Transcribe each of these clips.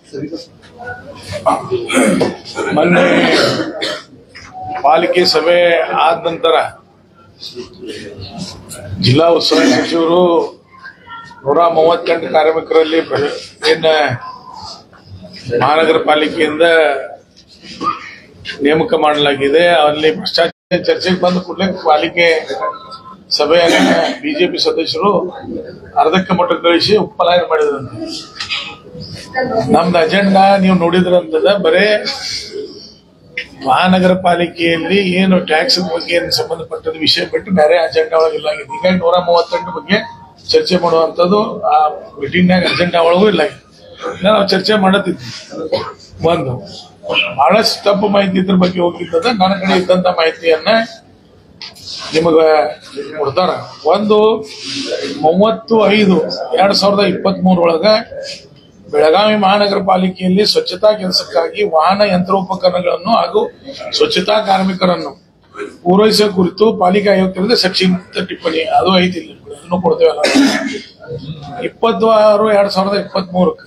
ಮೊನ್ನೆ ಪಾಲಿಕೆ ಸಭೆ ಆದ ನಂತರ ಜಿಲ್ಲಾ ಉಸ್ತುವಾರಿ ಸಚಿವರು ನೂರ ಮೂವತ್ತೆಂಟು ಕಾರ್ಮಿಕರಲ್ಲಿ ಬೆ- ಏನ ಮಹಾನಗರ ಪಾಲಿಕೆಯಿಂದ ನೇಮಕ ಮಾಡಲಾಗಿದೆ ಅಲ್ಲಿ ಭ್ರಷ್ಟಾಚಾರ ಚರ್ಚೆಗೆ ಬಂದ ಕೂಡಲೇ ಪಾಲಿಕೆ ಸಭೆಯಲ್ಲಿ ಬಿಜೆಪಿ ಸದಸ್ಯರು ಅರ್ಧಕ್ಕೆ ಮಟ್ಟಕ್ಕೆ ಕಳಿಸಿ ಉಪಲಾಯನ ಮಾಡಿದ್ರಂತೆ ನಮ್ದು ಅಜೆಂಡಾ ನೀವು ನೋಡಿದ್ರಂತದ ಬರೇ ಮಹಾನಗರ ಪಾಲಿಕೆಯಲ್ಲಿ ಏನು ಟ್ಯಾಕ್ಸ್ ಬಗ್ಗೆ ಏನು ಸಂಬಂಧಪಟ್ಟದ ವಿಷಯ ಬಿಟ್ಟು ಬೇರೆ ಅಜೆಂಡಾ ಒಳಗೆ ಇಲ್ಲ ಆಗಿದೆ ಹೀಗಾಗಿ ನೂರ ಮೂವತ್ತೆಂಟು ಬಗ್ಗೆ ಚರ್ಚೆ ಮಾಡುವಂಥದ್ದು ಆ ಮೀಟಿಂಗ್ನಾಗ ಅಜೆಂಡಾ ಒಳಗೂ ಇಲ್ಲ ಆಗಿದೆ. ಇಲ್ಲ ನಾವು ಚರ್ಚೆ ಮಾಡತ್ತಿದ್ವಿ ಒಂದು ಬಹಳಷ್ಟು ತಪ್ಪು ಮಾಹಿತಿ ಇದ್ರ ಬಗ್ಗೆ ಹೋಗಿದ್ದದ ನನ್ನ ಕಡೆ ಇದ್ದಂತ ಮಾಹಿತಿಯನ್ನ ನಿಮಗ ಕೊಡ್ತಾರ ಒಂದು ಮೂವತ್ತು ಐದು ಎರಡ್ ಸಾವಿರದ ಇಪ್ಪತ್ತ್ ಮೂರೊಳಗ ಬೆಳಗಾವಿ ಮಹಾನಗರ ಪಾಲಿಕೆಯಲ್ಲಿ ಸ್ವಚ್ಛತಾ ಕೆಲಸಕ್ಕಾಗಿ ವಾಹನ ಯಂತ್ರೋಪಕರಣಗಳನ್ನು ಹಾಗೂ ಸ್ವಚ್ಛತಾ ಕಾರ್ಮಿಕರನ್ನು ಪೂರೈಸುವ ಕುರಿತು ಪಾಲಿಕೆ ಆಯುಕ್ತರಿಂದ ಸಂಕ್ಷಿಪ್ತ ಟಿಪ್ಪಣಿ ಅದು ಐತಿ ಇಲ್ಲಿ ಅದನ್ನು ಕೊಡ್ತೇವಲ್ಲ ಇಪ್ಪತ್ತು ಆರು ಎರಡ್ ಸಾವಿರದ ಇಪ್ಪತ್ತ್ ಮೂರಕ್ಕೆ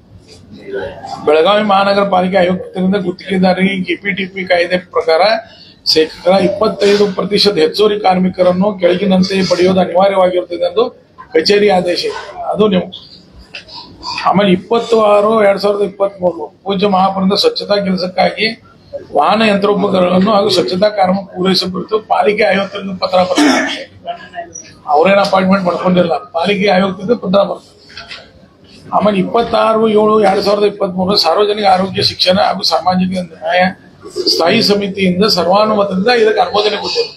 ಬೆಳಗಾವಿ ಮಹಾನಗರ ಪಾಲಿಕೆ ಆಯುಕ್ತರಿಂದ ಗುತ್ತಿಗೆದಾರರಿಗೆ ಕೆಪಿಟಿಪಿ ಕಾಯ್ದೆ ಪ್ರಕಾರ ಶೇಕಡ ಇಪ್ಪತ್ತೈದು ಪ್ರತಿಶತ ಹೆಚ್ಚುವರಿ ಕಾರ್ಮಿಕರನ್ನು ಕೆಳಗಿನಂತೆ ಪಡೆಯುವುದು ಅನಿವಾರ್ಯವಾಗಿರುತ್ತದೆ ಎಂದು ಕಚೇರಿ ಆದೇಶ ಇದೆ. ಅದು ನೀವು ಆಮೇಲೆ ಇಪ್ಪತ್ತು ಆರು ಎರಡ್ ಸಾವಿರದ ಇಪ್ಪತ್ತ್ ಮೂರು ಪೂಜ್ಯ ಮಹಾಪುರದ ಸ್ವಚ್ಛತಾ ಕೆಲಸಕ್ಕಾಗಿ ವಾಹನ ಯಂತ್ರೋಪಕರಣಗಳನ್ನು ಹಾಗೂ ಸ್ವಚ್ಛತಾ ಕಾರ್ಮಿಕ ಪೂರೈಸುವ ಕುರಿತು ಪಾಲಿಕೆ ಆಯುಕ್ತರಿಂದ ಪತ್ರ ಬರ್ತದೆ ಅವ್ರೇನ್ ಅಪಾಯಿಂಟ್ಮೆಂಟ್ ಮಾಡ್ಕೊಂಡಿಲ್ಲ ಪಾಲಿಕೆ ಆಯುಕ್ತರಿಂದ ಪತ್ರ ಬರ್ತದೆ ಆಮೇಲೆ ಇಪ್ಪತ್ತಾರು ಏಳು ಎರಡ್ ಸಾವಿರದ ಇಪ್ಪತ್ತ್ ಮೂರು ಸಾರ್ವಜನಿಕ ಆರೋಗ್ಯ ಶಿಕ್ಷಣ ಹಾಗೂ ಸಾಮಾಜಿಕ ನ್ಯಾಯ ಸ್ಥಾಯಿ ಸಮಿತಿಯಿಂದ ಸರ್ವಾನುಮತದಿಂದ ಇದಕ್ಕೆ ಅನುಮೋದನೆ ಕೊಟ್ಟಿದೆ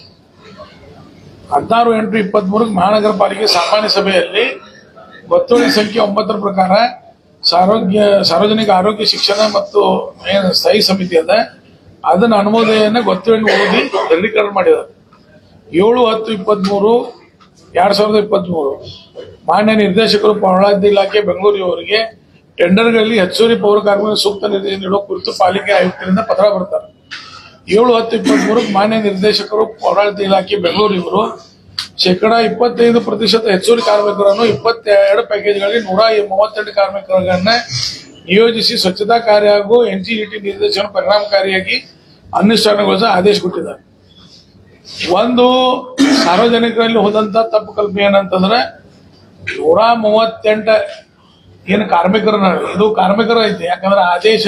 ಹದಿನಾರು ಎಂಟು ಇಪ್ಪತ್ತ್ ಮೂರಕ್ಕೆ ಮಹಾನಗರ ಪಾಲಿಕೆ ಸಾಮಾನ್ಯ ಸಭೆಯಲ್ಲಿ ಗೊತ್ತುವಳಿ ಸಂಖ್ಯೆ ಒಂಬತ್ತರ ಪ್ರಕಾರ ಸಾರೋಗ್ಯ ಸಾರ್ವಜನಿಕ ಆರೋಗ್ಯ ಶಿಕ್ಷಣ ಮತ್ತು ಏನು ಸ್ಥಾಯಿ ಸಮಿತಿ ಅದ ಅದನ್ನ ಅನುಮೋದನೆಯನ್ನ ಗೊತ್ತುವಳಿ ಓದಿ ದೃಢೀಕರಣ ಮಾಡಿದ್ದಾರೆ ಏಳು ಹತ್ತು ಇಪ್ಪತ್ತ್ ಮೂರು ಎರಡ್ ಸಾವಿರದ ಇಪ್ಪತ್ತ್ ಮೂರು ಮಾನ್ಯ ನಿರ್ದೇಶಕರು ಪ್ರವಾಳಾದ್ಯ ಇಲಾಖೆ ಬೆಂಗಳೂರು ಅವರಿಗೆ ಟೆಂಡರ್ಗಳಲ್ಲಿ ಹೆಚ್ಚುವರಿ ಪೌರ ಕಾರ್ಮಿಕ ಸೂಕ್ತ ನಿರ್ದೇಶನ ನೀಡುವ ಕುರಿತು ಪಾಲಿಕೆ ಆಯುಕ್ತರಿಂದ ಪತ್ರ ಬರ್ತಾರೆ ಏಳು ಹತ್ತು ಇಪ್ಪತ್ತ್ ಮೂರಕ್ಕೆ ಮಾನ್ಯ ನಿರ್ದೇಶಕರು ಪೌರಾಡಳಿತ ಇಲಾಖೆ ಬೆಂಗಳೂರು ಇವರು ಶೇಕಡ ಇಪ್ಪತ್ತೈದು ಪ್ರತಿಶತ ಹೆಚ್ಚುವರಿ ಕಾರ್ಮಿಕರನ್ನು ಇಪ್ಪತ್ತೆರಡು ಪ್ಯಾಕೇಜ್ಗಳಿಗೆ ನೂರ ಮೂವತ್ತೆಂಟು ಕಾರ್ಮಿಕರನ್ನ ನಿಯೋಜಿಸಿ ಸ್ವಚ್ಛತಾ ಕಾರ್ಯ ಹಾಗೂ ಎನ್ಜಿಇಟಿ ನಿರ್ದೇಶನ ಪರಿಣಾಮಕಾರಿಯಾಗಿ ಅನುಷ್ಠಾನಗೊಳಿಸ ಆದೇಶ ಕೊಟ್ಟಿದ್ದಾರೆ ಒಂದು ಸಾರ್ವಜನಿಕರಲ್ಲಿ ಹೋದಂತ ತಪ್ಪು ಕಲ್ಪನೆ ಏನಂತಂದ್ರೆ ನೂರ ಮೂವತ್ತೆಂಟ ಏನು ಕಾರ್ಮಿಕರನ್ನ ಇದು ಕಾರ್ಮಿಕರ ಐತಿ ಯಾಕಂದ್ರೆ ಆದೇಶ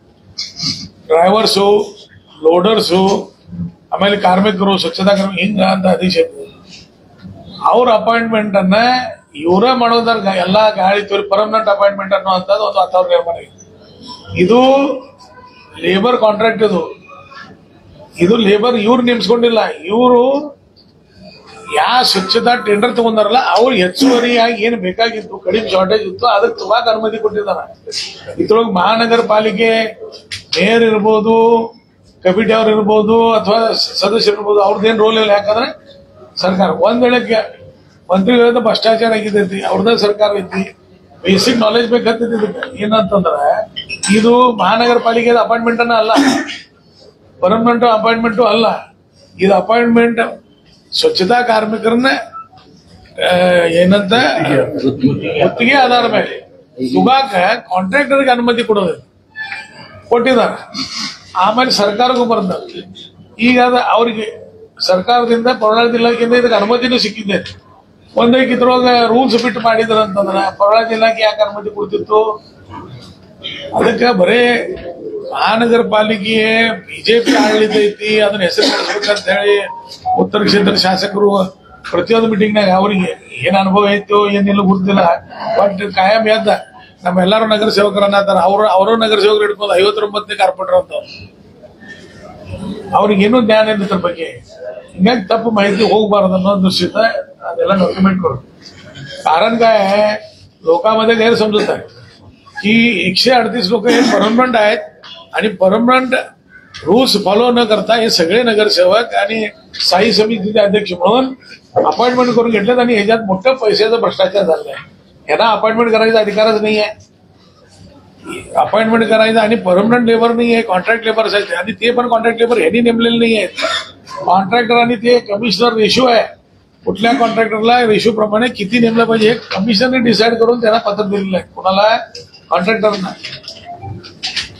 ಡ್ರೈವರ್ಸು ಲೋಡರ್ಸು ಆಮೇಲೆ ಕಾರ್ಮಿಕರು ಸ್ವಚ್ಛತಾ ಕಾರ್ಮಿಕ ಹಿಂಗ ಅಂತ ಆದೇಶ ಐತಿ ಅವ್ರ ಅಪಾಯಿಂಟ್ಮೆಂಟ್ ಅನ್ನ ಇವರ ಮಾಡೋದ್ರ ಎಲ್ಲಾ ಗಾಡಿ ತೋರಿ ಪರ್ಮನೆಂಟ್ ಅಪಾಯಿಂಟ್ಮೆಂಟ್ ಅನ್ನೋ ಅಂತದ್ದು ಒಂದು ಅಥಾರಿಟಿ ಮಾಡಿ ಇದು ಲೇಬರ್ ಕಾಂಟ್ರಾಕ್ಟ್ ಇದು ಇದು ಲೇಬರ್ ಇವ್ರು ನೇಮಿಸ್ಕೊಂಡಿಲ್ಲ ಇವರು ಯಾ ಸ್ವಚ್ಛತಾ ಟೆಂಡರ್ ತಗೊಂಡಾರಲ್ಲ ಅವ್ರು ಹೆಚ್ಚುವರಿಯಾಗಿ ಏನ್ ಬೇಕಾಗಿತ್ತು ಕಡಿಮೆ ಶಾರ್ಟೇಜ್ ಇತ್ತು ಅದಕ್ಕೆ ತುಂಬಾಕ್ ಅನುಮತಿ ಕೊಟ್ಟಿದ್ದಾರೆ ಇದ್ರೊಳಗೆ ಮಹಾನಗರ ಪಾಲಿಕೆ ಮೇಯರ್ ಇರ್ಬೋದು ಕಮಿಟಿ ಅವ್ರು ಇರ್ಬೋದು ಅಥವಾ ಸದಸ್ಯರು ಇರ್ಬೋದು ಅವ್ರದ್ದೇನ್ ರೋಲ್ ಇಲ್ಲ ಯಾಕಂದ್ರೆ ಸರ್ಕಾರ ಒಂದ್ ವೇಳೆ ಕೆ- ಮಂತ್ರಿಗಳಿಂದ ಭ್ರಷ್ಟಾಚಾರ ಆಗಿದ್ದೈತಿ ಅವ್ರದ್ದೇ ಸರ್ಕಾರ ಐತಿ ಬೇಸಿಕ್ ನಾಲೆಜ್ ಬೇಕಂತೈತಿ ಇದಕ್ಕೆ ಏನಂತಂದ್ರ ಇದು ಮಹಾನಗರ ಪಾಲಿಕೆ ಅಪಾಯಿಂಟ್ಮೆಂಟ್ ಅನ್ನ ಅಲ್ಲ ಪರ್ಮನೆಂಟ್ ಅಪಾಯಿಂಟ್ಮೆಂಟು ಅಲ್ಲ ಇದು ಅಪಾಯಿಂಟ್ಮೆಂಟ್ ಸ್ವಚ್ಛತಾ ಕಾರ್ಮಿಕರನ್ನ ಆ, ಏನಂತ ಗುತ್ತಿಗೆ ಆಧಾರ ಮೇಲೆ ತುಗಾಕ ಕಾಂಟ್ರಾಕ್ಟರ್ಗೆ ಅನುಮತಿ ಕೊಡೋದು ಕೊಟ್ಟಿದ್ದಾರೆ ಆಮೇಲೆ ಸರ್ಕಾರಕ್ಕೂ ಬರ್ತಾರೆ ಈಗ ಅದ ಅವ್ರಿಗೆ ಸರ್ಕಾರದಿಂದ ಪೌರಾಡಳಿತ ಇಲಾಖೆಯಿಂದ ಇದಕ್ಕೆ ಅನುಮತಿನೂ ಸಿಕ್ಕಿದೆ ಒಂದಕ್ಕೆ ಇದ್ರೊಳಗ ರೂಲ್ಸ್ ಬಿಟ್ಟು ಮಾಡಿದ್ರ ಅಂತಂದ್ರ ಪೌರಾಡಳಿತ ಇಲಾಖೆ ಯಾಕೆ ಅನುಮತಿ ಕೊಡ್ತಿತ್ತು ಅದಕ್ಕೆ ಬರೇ ಮಹಾನಗರ ಪಾಲಿಕೆ ಬಿಜೆಪಿ ಆಡಳಿತ ಐತಿ ಅದನ್ನ ಹೆಸರು ನಡೆಸ್ಬೇಕಂತ ಹೇಳಿ ಉತ್ತರ ಕ್ಷೇತ್ರ ಶಾಸಕರು ಪ್ರತಿಯೊಂದು ಮೀಟಿಂಗ್ನಾಗ ಅವರಿಗೆ ಏನ್ ಅನುಭವ ಐತೋ ಏನಿಲ್ಲ ಗೊತ್ತಿಲ್ಲ ಬಟ್ ಕಾಯಂ ಎದ್ದ ನಮ್ಮ ಎಲ್ಲಾರು ನಗರ ಸೇವಕರನ್ನ ಅಂತಾರ ಅವ್ರು ಅವರು ನಗರ ಸೇವಕರು ಹಿಡ್ಕೊಂಡು ಐವತ್ತೊಂಬತ್ತನೇ ಕಾರ್ಪೊರೇಟರ್ ಅಂತ ಅವ್ರಿಗೆ ಏನೂ ಜ್ಞಾನ ಇಲ್ಲ ಇದ್ರ ಬಗ್ಗೆ ಹಿಂಗಾಗಿ ತಪ್ಪು ಮಾಹಿತಿ ಹೋಗಬಾರದು ಅನ್ನೋ ದೃಷ್ಟಿಯಿಂದ ಅದೆಲ್ಲ डॉक्यूमेंट करू कारण काय आहे लोकांमध्ये गैरसमजत आहे की एकशे अडतीस लोक हे परमनंट आहेत आणि परमनंट रूल्स फॉलो न करता हे सगळे नगरसेवक आणि स्थायी समितीचे अध्यक्ष म्हणून अपॉइंटमेंट करून घेतलेत आणि ह्याच्यात मोठं पैशाचा भ्रष्टाचार झालाय यांना अपॉइंटमेंट करायचा अधिकारच नाही आहे अपॉइंटमेंट करायचं आणि परमनंट लेबर नाही आहे कॉन्ट्रॅक्ट लेबर असायचे आणि ते पण कॉन्ट्रॅक्ट लेबर ह्यांनी नेमलेले नाही आहेत कॉन्ट्रॅक्टर आणि ते कमिशनर रेशो आहे कुठल्या कॉन्ट्रॅक्टरला रेशो प्रमाणे किती नेमलं पाहिजे हे कमिशनरने डिसाईड करून त्यांना पत्र दिलेलं आहे कोणाला कॉन्ट्रॅक्टरना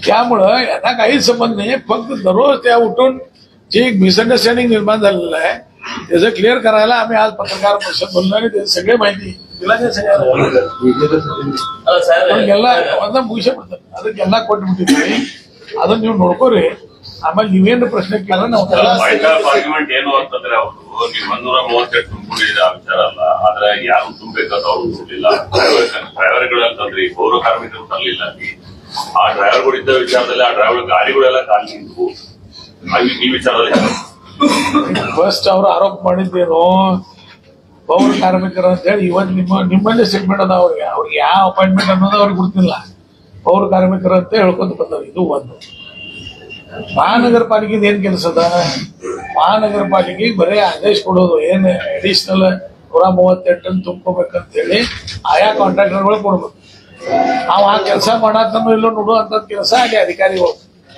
त्यामुळं यांना काही संबंध नाही फक्त दररोज त्या उठून जे एक मिसअंडरस्टँडिंग निर्माण झालेलं आहे त्याचं क्लिअर करायला आम्ही आज पत्रकार परिषद बोललो आणि ते सगळे माहिती दिला त्या सगळ्यांना ಅಲ್ಲ ಸರ್ ಅವ್ರಿಗೆಲ್ಲ ಒಂದ ಮುಗಿಸ್ಬಿಡ್ತಾರೆ ಅದಕ್ಕೆಲ್ಲ ಕೊಟ್ಬಿಟ್ಟಿದ್ವಿ ಅದನ್ನ ನೀವು ನೋಡ್ಕೋರಿ ಆಮೇಲೆ ನೀವೇನು ಪ್ರಶ್ನೆ ಕೇಳ ನಾವು ಪಾಯಿಂಟ್ ಆಫ್ ಆರ್ಗ್ಯುಮೆಂಟ್ ಏನು ಅಂತಂದ್ರೆ ಅವರು ನೀವು ಒಂದೂರ ಮೂವತ್ತೆಂಟು ತುಂಬಿಕೊಂಡಿದ್ರೆ ಆ ವಿಚಾರ ಅಲ್ಲ ಆದ್ರೆ ಯಾರು ತುಂಬಬೇಕಾದ ಅವ್ರು ತುಂಬಿಲ್ಲ ಡ್ರೈವರ್ಗಳು ಅಂತಂದ್ರೆ ಈ ಪೌರ ಕಾರ್ಮಿಕರು ತರಲಿಲ್ಲ ಅಲ್ಲಿ ಆ ಡ್ರೈವರ್ಗಳು ಇದ್ದ ವಿಚಾರದಲ್ಲಿ ಆ ಡ್ರೈವರ್ ಗಾಡಿಗಳೆಲ್ಲ ಖಾಲಿ ನಿಂತು ಹಾಗೆ ಈ ವಿಚಾರದಲ್ಲಿ ಫಸ್ಟ್ ಅವರು ಆರೋಪ ಮಾಡಿದ್ದೇನು ಪೌರ ಕಾರ್ಮಿಕರು ಅಂತ ಹೇಳಿ ಇವತ್ತು ನಿಮ್ಮ ನಿಮ್ಮಲ್ಲೇ ಸ್ಟೇಟ್ಮೆಂಟ್ ಅದ ಅವ್ರಿಗೆ ಅವ್ರಿಗೆ ಯಾವ ಅಪಾಯಿಂಟ್ಮೆಂಟ್ ಅನ್ನೋದು ಅವ್ರಿಗೆ ಗೊತ್ತಿಲ್ಲ ಪೌರ ಕಾರ್ಮಿಕರು ಅಂತ ಹೇಳ್ಕೊಂತ ಬಂದವ್ರು ಇದು ಒಂದು ಮಹಾನಗರ ಪಾಲಿಕೆದ ಏನ್ ಕೆಲಸ ಅದ ಮಹಾನಗರ ಪಾಲಿಕೆಗೆ ಬರೀ ಆದೇಶ ಕೊಡೋದು ಏನ್ ಅಡಿಷನಲ್ ನೂರ ಮೂವತ್ತೆಂಟನ್ನು ತುಂಬ್ಕೋಬೇಕಂತ ಹೇಳಿ ಆಯಾ ಕಾಂಟ್ರಾಕ್ಟರ್ಗಳು ಕೊಡ್ಬೇಕು ನಾವು ಆ ಕೆಲಸ ಮಾಡತ್ತನೋ ಇಲ್ಲೋ ನೋಡುವಂತ ಕೆಲಸ ಅಲ್ಲಿ ಅಧಿಕಾರಿಗಳು